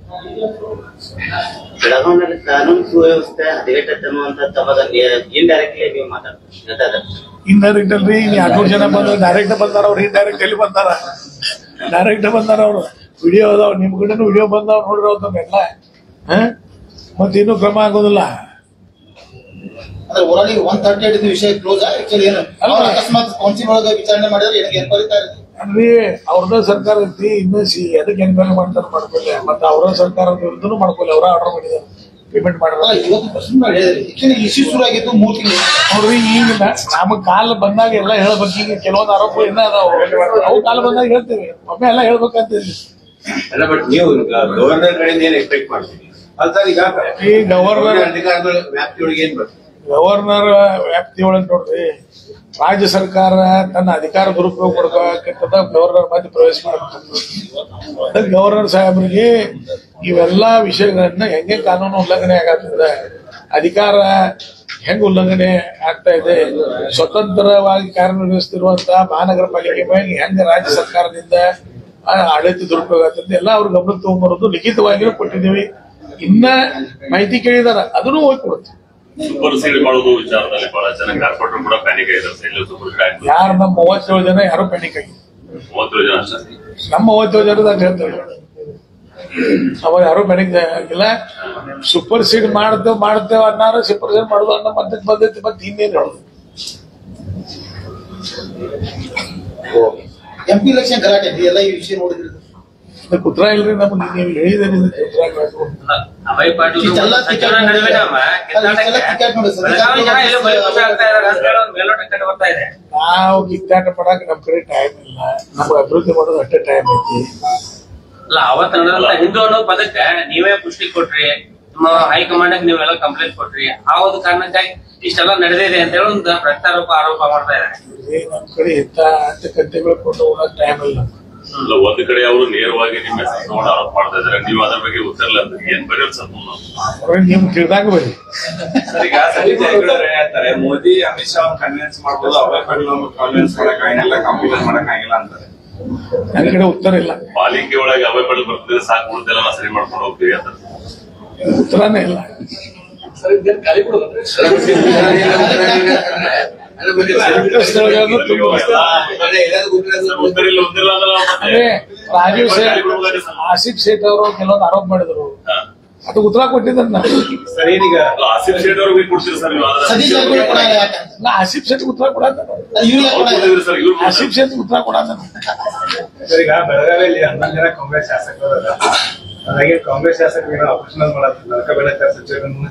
ಬೆಳಗಾವಿನಲ್ಲಿ ಕಾನೂನು ಸುವ್ಯವಸ್ಥೆ ಹದಗೆಟ್ಟೈತೆ ಅನ್ನುವಂತ ತಮ್ಮದ ಇಂಡೈರೆಕ್ಟ್ಲಿ ನೀವು ಮಾತಾಡ್ತಾರೆ ಇಂಡೈರೆಕ್ಟ್ ಅಲ್ರಿ ಇನ್ ಎರಡ್ನೂರು ಜನ ಬಂದ ಡೈರೆಕ್ಟ್ ಬಂದಾರ ಅವ್ರು ಇಂಡೈರೆಕ್ಟ್ ಎಲ್ಲಿ ಬಂದಾರ ಡೈರೆಕ್ಟ್ ಬಂದಾರ ಅವ್ರು ವಿಡಿಯೋ ಅದಾವ ನಿಮ್ ಕಡೆನು ವಿಡಿಯೋ ಬಂದಾವ್ ನೋಡ್ರಿ ಅವ್ರನ್ನೆಲ್ಲ ಹ ಮತ್ತೆ ಇನ್ನೂ ಕ್ರಮ ಆಗೋದಿಲ್ಲ ಅಂದ್ರೆ ಓರಲಿ ಒನ್ ತರ್ಟಿ ಏಟ್ ವಿಷಯ ಕ್ಲೋಸ್ ಆಕ್ಚುಲಿ ಏನು ಅಲ್ಲ. ಅವ್ರು ಅಕಸ್ಮಾತ್ ಕೌನ್ಸಿಲ್ ಒಳಗೆ ವಿಚಾರಣೆ ಮಾಡಿದ್ರೆ ಏನಕ್ಕೆ ಎನ್ಕ್ವೈರಿ ಅಲ್ರಿ ಅವ್ರದ ಸರ್ಕಾರ ಐತಿ ಇನ್ನು ಸಿ ಅದಕ್ಕೆ ಎನ್ಕ್ವೈರಿ ಮಾಡ್ತಾರ ಮಾಡ್ಕೊಲ್ಲ ಮತ್ತೆ ಅವರ ಸರ್ಕಾರದ ವಿರುದ್ಧನೂ ಮಾಡ್ಕೊಲ್ಲ ಅವರ ಆರ್ಡರ್ ಮಾಡಿದಾರೆ ಪೇಮೆಂಟ್ ಅಲ್ಲ ಮಾಡಿದ್ರೆ ಇವತ್ತು ಪ್ರಶ್ನೆ ಮಾಡಿ ಹೇಳಿದ್ರಿ ಆಕ್ಚುಲಿ ಇಶ್ಯೂ ಶುರು ಆಗಿದ್ದು ಮೂರು ತಿಂಗಳು ನೋಡ್ರಿ ಈಗ ನಮಗ್ ಕಾಲ ಬಂದಾಗ ಎಲ್ಲ ಹೇಳ್ಬೇಕು ಈಗ ಕೆಲವೊಂದು ಆರೋಪ ಇನ್ನ ಅದಾವ ಅವು ಕಾಲ ಬಂದಾಗ ಹೇಳ್ತೀವಿ ಒಮ್ಮೆ ಎಲ್ಲ ಹೇಳ್ಬೇಕಂತ ಅಲ್ಲ ಬಟ್ ನೀವು ಗವರ್ನರ್ ಕಡೆಯಿಂದ ಏನ್ ಎಕ್ಸ್ಪೆಕ್ಟ್ ಮಾಡ್ತೀವಿ ಅಲ್ಲ ಸರ್ ಈಗ ಈ ಗವರ್ನರ್ ಅಧಿಕಾರಗಳ ವ್ಯಾಪ್ತಿಯೊಳಗೆ ಏನ್ ಬರ್ತದೆ ಗವರ್ನರ್ ವ್ಯಾಪ್ತಿಯೊಳಗೆ ನೋಡ್ರಿ ರಾಜ್ಯ ಸರ್ಕಾರ ತನ್ನ ಅಧಿಕಾರ ದುರುಪಯೋಗ ಮಾಡ್ಬೇಕಂತ ಗವರ್ನರ್ ಮಧ್ಯೆ ಪ್ರವೇಶ ಮಾಡಬೇಕು ಗವರ್ನರ್ ಸಾಹೇಬರಿಗೆ ಇವೆಲ್ಲಾ ವಿಷಯಗಳನ್ನ ಹೆಂಗೆ ಕಾನೂನು ಉಲ್ಲಂಘನೆ ಆಗತ್ತದ ಅಧಿಕಾರ ಹೆಂಗ್ ಉಲ್ಲಂಘನೆ ಆಗ್ತಾ ಇದೆ ಸ್ವತಂತ್ರವಾಗಿ ಕಾರ್ಯನಿರ್ವಹಿಸ್ತಿರುವಂತಹ ಮಹಾನಗರ ಪಾಲಿಕೆ ಮೇಲೆ ಹೆಂಗ್ ರಾಜ್ಯ ಸರ್ಕಾರದಿಂದ ಆ, ಆಡಳಿತ ದುರುಪಯೋಗ ಆಗ್ತದೆ ಎಲ್ಲ ಅವ್ರ ಗಮನಕ್ಕೆ ತಗೊಂಬರೋದು ಲಿಖಿತವಾಗಿಯೂ ಕೊಟ್ಟಿದ್ದೀವಿ ಇನ್ನ ಮಾಹಿತಿ ಕೇಳಿದಾರ ಅದನ್ನು ಹೋಗಿ ಕೊಡುತ್ತೆ ಸೂಪರ್ ಸೀಡ್ ಮಾಡೋದು ವಿಚಾರದಲ್ಲಿ ಬಹಳ ಜನ ಕಾರ್ಪೊರೇಟರ್ ಕೂಡ ಪ್ಯಾನಿಕ್ ಆಗಿದ್ದಾರೆ ಸರ್ ಎಲ್ಲೂ ಸೂಪರ್ ಸೀಡ್ ಆಗ್ಬೋದು ಯಾರು ನಮ್ಮ ಮೂವತ್ತೇಳು ಜನ ಯಾರು ಪ್ಯಾನಿಕ್ ಆಗಿ ಮೂವತ್ತೇಳು ಜನ ಅಷ್ಟೇ ನಮ್ಮ ಮೂವತ್ತೇಳು ಜನದ ಅಂತ ಹೇಳ್ತಾರೆ ಅವಾಗ ಯಾರು ಪ್ಯಾನಿಕ್ ಆಗಿಲ್ಲ ಸೂಪರ್ ಸೀಡ್ ಮಾಡ್ತೇವೆ ಮಾಡ್ತೇವೆ ಅನ್ನಾರು ಸೂಪರ್ ಸೀಡ್ ಮಾಡೋದು ಅನ್ನೋ ಮದ್ದಕ್ಕೆ ಬಂದೈತಿ ಮತ್ತೆ ಇನ್ನೇನು ಹೇಳೋದು ಎಂ ಪಿ ಎಲೆಕ್ಷನ್ ಗಲಾಟೆ ಎಲ್ಲ ಈ ವಿಷಯ ನೋಡಿದ್ರಿ ಇದಕ್ಕೆ ಉತ್ತರ ಇಲ್ರಿ ನಮ್ಗೆ ನೀವು ಹೇಳಿದ್ರೆ ಇದಕ್ಕೆ ಉತ್ತರ ಬೇಕು. ಅಭಯ್ ಪಾಟೀಲ್ ಇಷ್ಟೆಲ್ಲ ಸಚಿವರ ಟಿಕೆಟ್ ನಡುವೆ ನಮ್ಮ ಇಷ್ಟೆಲ್ಲ ಟಿಕೆಟ್ ನೋಡಿ ಸರ್. ಬೆಳಗಾವಿ ಜನ ಎಲ್ಲೋ ಬಲಿಪಶು ಆಗ್ತಾ ಇದಾರೆ ಅಂತ ಹೇಳಿ ಒಂದು ಮೇಲ್ನೋಟ ಕಂಡು ಬರ್ತಾ ಇದೆ ನಾವು ಕಿತ್ತಾಟ ಪಡಾಕ ನಮ್ ಕಡೆ ಟೈಮ್ ಇಲ್ಲ ನಮ್ಗೆ ಅಭಿವೃದ್ಧಿ ಮಾಡೋದು ಅಷ್ಟೇ ಟೈಮ್ ಐತಿ ಅಲ್ಲ ಅವತ್ತು ನಡೆದಂತ ಹಿಂದೂ ಅನ್ನೋ ಪದಕ್ಕೆ ನೀವೇ ಪುಷ್ಟಿ ಕೊಟ್ರಿ ನಿಮ್ಮ ಹೈಕಮಾಂಡ್ ನೀವೆಲ್ಲ ಕಂಪ್ಲೇಂಟ್ ಕೊಟ್ರಿ ಆ ಒಂದು ಕಾರಣಕ್ಕಾಗಿ ಇಷ್ಟೆಲ್ಲ ನಡೆದಿದೆ ಅಂತ ಹೇಳಿ ಒಂದು ಪ್ರತ್ಯಾರೋಪ ಆರೋಪ ಮಾಡ್ತಾ ಇದ್ದಾರೆ ಏ, ನಮ್ ಕಡೆ ಇಂಥ ಕಥೆಗಳು ಕೊಂಡು ಹೋಗಕ್ ಟೈಮ್ ಇಲ್ಲ ಅಲ್ಲ ಒಂದ್ ಕಡೆ ಅವರು ನೇರವಾಗಿ ನಿಮ್ಮ ಹೆಸರು ತಗೊಂಡು ಆರೋಪ ಮಾಡ್ತಾ ಇದಾರೆ ನೀವು ಅದ್ರ ಬಗ್ಗೆ ಉತ್ತರ ಇಲ್ಲ ಅಂದ್ರೆ ಏನ್ ಬರೆಯೋದು ಸರ್ ನಾವು ಅವ್ರಿಗೆ ನಿಮ್ ತಿಳಿದಾಗ ಬರ್ರಿ ಸರ್ ಈಗ ಸಂಜಯ್ ಜಾರಕಿಹೊಳಿ ಹೇಳ್ತಾರೆ ಮೋದಿ ಅಮಿತ್ ಶಾ ಕನ್ವಿನ್ಸ್ ಮಾಡ್ಬೋದು ಅಭಯ್ ಪಾಟೀಲ್ ಕನ್ವಿನ್ಸ್ ಮಾಡಕ್ಕಾಗಿಲ್ಲ ಕಾಂಪಿಟೇಟ್ ಮಾಡಕ್ಕಾಗಿಲ್ಲ ಅಂತಾರೆ ನನ್ ಕಡೆ ಉತ್ತರ ಇಲ್ಲ ಪಾಲಿಕೆ ಒಳಗೆ ಅವೇ ಪಡೆದು ಬರ್ತಿದ್ರೆ ಸಾಕು ಉಳಿದೆಲ್ಲ ನಾವು ಸರಿ ಮಾಡ್ಕೊಂಡು ಹೋಗ್ತೀವಿ ಅಂತ ಉತ್ತರನೇ ಇಲ್ಲ ಸರ್ ಇದೇನ್ ಖಾಲಿ ಕೊಡೋದಂದ್ರೆ ಸಂಕಷ್ಟದೊಳಗಾದ್ರೂ ತುಂಬ ಉತ್ತರ ಇಲ್ಲ ಉತ್ತರ ಇಲ್ಲ ಅಂದ್ರೆ ನಾವು ಮತ್ತೆ- ಅದೇ ರಾಜೀವ್ ಸೇಠ್ ಆಸಿಫ್ ಸೇಠ್ ಅವರು ಕೆಲವೊಂದು ಆರೋಪ ಮಾಡಿದ್ರು ಹಾ. ಅದು ಉತ್ತರ ಕೊಟ್ಟಿದ್ದ ಸರ್ ಏನೀಗ ಅಲ್ಲ, ಆಸಿಫ್ ಶೇಟ್ ಅವ್ರಿಗೆ ಕೊಡ್ತೀರಿ ಸರ್ ನೀವು ಆದ್ರೆ ಸತೀಶ್ ಜಾರಕಿಹೊಳಿ ಕೂಡ ಯಾಕೆ ನಾ ಆಸಿಫ್ ಸೇಠ್ ಉತ್ತರ ಕೊಡಂತ ಇವ್ರಿಗೆ ಅವ್ರು ಕೊಡ್ತಿದ್ರು ಸರ್ ಇವ್ರು ಆಸಿಫ್ ಸೇಠ್ ಉತ್ತರ ಕೊಡಂತ ಸರ್ ಈಗ ಬೆಳಗಾವಿಯಲ್ಲಿ ಹನ್ನೊಂದು ಜನ ಕಾಂಗ್ರೆಸ್ ಶಾಸಕರು ಅದಾರ. ಹಾಗೆ ಕಾಂಗ್ರೆಸ್ ಶಾಸಕರು ಆಪರೇಷನ್ ಮಾಡತ್ತಿಲ್ಲ ನರಕಬೆಳಕ ಸಚಿವರನ್ನ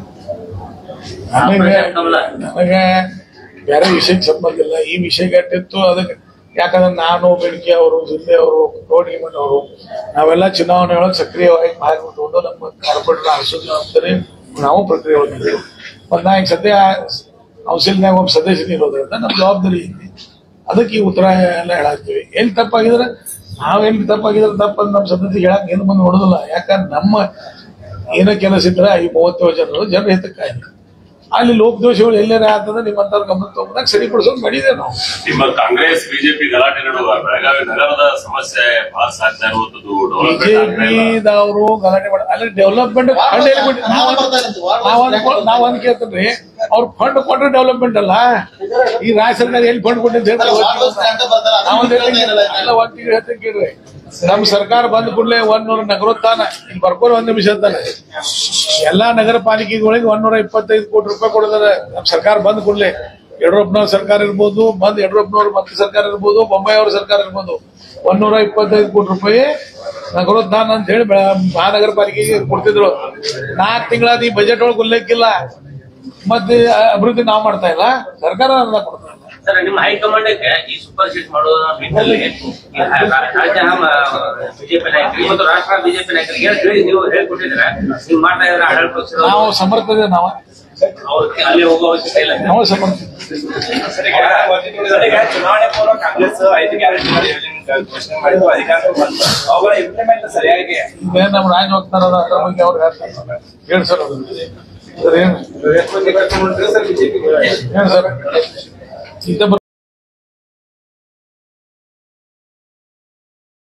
ನನಗೆ ನನಗೆ ಬೇರೆ ವಿಷಯಕ್ಕೆ ಸಂಬಂಧ ಇಲ್ಲ ಈ ವಿಷಯ ಗಟ್ಟಿತ್ತು ಅದಕ್ಕೆ ಯಾಕಂದ್ರೆ ನಾನು ಬೆಳಗ್ಗೆ ಅವರು ಜಿಲ್ಲೆ ಅವರು ಕೋಡಿಮಠ ಅವರು ನಾವೆಲ್ಲ ಚುನಾವಣೆ ಒಳಗೆ ಸಕ್ರಿಯವಾಗಿ ಭಾಗವಹಿಸಿಕೊಂಡು ನಮ್ಮ ಕಾರ್ಪೊರೇಟರ್ ಆರಿಸೋದು ಜವಾಬ್ದಾರಿ ನಾವು ಪ್ರಕ್ರಿಯೆ ಹೊಂದಿದ್ದೇವೆ ಮತ್ತು ನಾ ಈಗ ಸದ್ಯ ಕೌನ್ಸಿಲ್ನಾಗ ಒಬ್ಬ ಸದಸ್ಯರು ಇರೋದ್ರಿಂದ ನಮ್ಮ ಜವಾಬ್ದಾರಿ ಐತಿ ಅದಕ್ಕೆ ಈ ಉತ್ತರ ಎಲ್ಲ ಹೇಳಾಕ್ತೀವಿ ಎಲ್ಲಿ ತಪ್ಪಾಗಿದ್ರೆ ನಾವೆಲ್ಲಿ ತಪ್ಪಾಗಿದ್ರೆ ತಪ್ಪಂತ ನಮ್ಮ ಸದಸ್ಯ ಹೇಳಕ್ ಏನು ಬಂದು ನೋಡೋದಿಲ್ಲ ಯಾಕಂದ್ರೆ ನಮ್ಮ ಏನೋ ಕೆಲಸ ಇದ್ರೆ ಈ ಮೂವತ್ತೇಳು ಜನರು ಜನರ ಹಿತಕ್ಕಾಗಿ ಅಲ್ಲಿ ಲೋಕದೋಷಗಳು ಎಲ್ಲೇ ಆಗ್ತದೆ ನಿಮ್ಮಂತವ್ರ ಗಮನ ತಗೊಂಡಾಗ ಸರಿಪಡಿಸೋದು ಮಾಡಿದೆ ನಾವು ನಿಮ್ಮ ಕಾಂಗ್ರೆಸ್ ಬಿಜೆಪಿ ಗಲಾಟೆ ನಡುವ ಬೆಳಗಾವಿ ನಗರದ ಸಮಸ್ಯೆ ಬಹಳ ಸಾಧ್ಯ ಇರುವಂತದ್ದು ಡೆವಲಪ್ಮೆಂಟ್ ಆಗ್ತಾ ಇಲ್ಲ ಬಿಜೆಪಿದವರು ಗಲಾಟೆ ಮಾಡ ಅಲ್ಲಿ ಡೆವಲಪ್ಮೆಂಟ್ ಫಂಡ್ ಎಲ್ಲಿ ಕೊಟ್ಟು ನಾವು ನಾವು ನಾವು ಅಂದ್ ಕೇಳ್ತೇನ್ರಿ ಅವ್ರ ಫಂಡ್ ಕೊಟ್ರೆ ಡೆವಲಪ್ಮೆಂಟ್ ಅಲ್ಲ ಈ ರಾಜ್ಯ ಸರ್ಕಾರ ಎಲ್ಲಿ ಫಂಡ್ ಕೊಟ್ಟಿದ್ದು ಅಲ್ಲ, ವಾರ್ಡ್ ಹೌಸ್ ಅಂತ ಬರ್ತಾರೆ, ಅದನ್ನ ನಾವು ಕೇಳ್ತಾ ಇರಲ್ಲ. ಎಲ್ಲ ಒಟ್ಟಿಗೆ ಹೇಳ್ತೀನಿ ಕೇಳ್ರಿ ನಮ್ಮ ಸರ್ಕಾರ ಬಂದ ಕೂಡಲೇ ಒಂದ್ನೂರ ನಗರೋತ್ಥಾನ ಇಲ್ಲಿ ಬರ್ಕೋರು ಒಂದ್ ನಿಮಿಷ ಅಂತಾನೆ ಎಲ್ಲಾ ನಗರ ಪಾಲಿಕೆಗಳಿಗೆ ಒಂದೂರ ಇಪ್ಪತ್ತೈದು ಕೋಟಿ ರೂಪಾಯಿ ಕೊಡಿದಾರೆ ನಮ್ಮ ಸರ್ಕಾರ ಬಂದ ಕೂಡಲೇ ಯಡಿಯೂರಪ್ಪನವ್ರ ಸರ್ಕಾರ ಇರ್ಬೋದು ಬಂದ್ ಯಡಿಯೂರಪ್ಪನವ್ರ ಮಂತ್ರಿ ಸರ್ಕಾರ ಇರ್ಬೋದು ಬೊಂಬಾಯಿ ಅವ್ರ ಸರ್ಕಾರ ಇರ್ಬೋದು ಒಂದೂರ ಇಪ್ಪತ್ತೈದು ಕೋಟಿ ರೂಪಾಯಿ ನಗರೋತ್ಥಾನ ಅಂತ ಹೇಳಿ ಬೆಳ- ಮಹಾನಗರ ಪಾಲಿಕೆಗೆ ಕೊಡ್ತಿದ್ರು ನಾಲ್ಕು ತಿಂಗಳಾದ ಈ ಬಜೆಟ್ ಒಳಗೆ ಉಲ್ಲೇಖಿಲ್ಲ ಮತ್ತೆ ಅಭಿವೃದ್ಧಿ ನಾವು ಮಾಡ್ತಾ ಇಲ್ಲ ಸರ್ಕಾರ ಅನುದಾನ ಕೊಡ್ತಾ ಇಲ್ಲ ಸರ್ ನಿಮ್ಮ ಹೈಕಮಾಂಡ್ ಈ ಸೂಪರ್ ಸೀಟ್ ಮಾಡುವ ನಿಟ್ಟಿನಲ್ಲಿ ಈ ರಾ- ರಾ- ರಾಜ್ಯ ಬಿಜೆಪಿ ನಾಯಕರಿಗೆ ಮತ್ತು ರಾಷ್ಟ್ರ ಬಿಜೆಪಿ ನಾಯಕರಿಗೆ ಹೇಳಿ ಹೇಳಿ ನೀವು ಹೇಳ್ಕೊಟ್ಟಿದ್ರೆ ನೀವು ಮಾಡ್ತಾ ಇದ್ರೆ ಆಡಳಿತ ಪಕ್ಷದ ನಾವು ಸಮರ್ಥದೆ ನಾವು ಅವ್ರಿಗೆ ಅಲ್ಲಿ ಹೋಗೋ ಅವಶ್ಯಕತೆ ಇಲ್ಲ ನಾವು ಸಮರ್ಥ ಸರ್ ಈಗ ಸರ್ ಈಗ ಚುನಾವಣೆ ಪೂರ್ವ ಕಾಂಗ್ರೆಸ್ ಐದು ಗ್ಯಾರಂಟಿ ಯೋಜನೆ ಘೋಷಣೆ ಮಾಡಿದ್ದು ಅಧಿಕಾರಕ್ಕೆ ಬಂತು ಅವುಗಳ ಇಂಪ್ಲಿಮೆಂಟ್ ಸರಿಯಾಗಿ ಈಗ ನಮ್ಮ ರಾಜ ಹೋಗ್ತಾರದ ಅದ್ರ ಬಗ್ಗೆ ಅವ್ರು ಹೇಳ್ತಾರೆ ಹೇಳಿ ಸರ್ ಅದು ಸರ್ ಏನು ಕರ್ಕೊಂಡು ಸರ್ ಬಿಜೆಪಿ ಹೇಳಿ ಸರ್ ಇಂಥ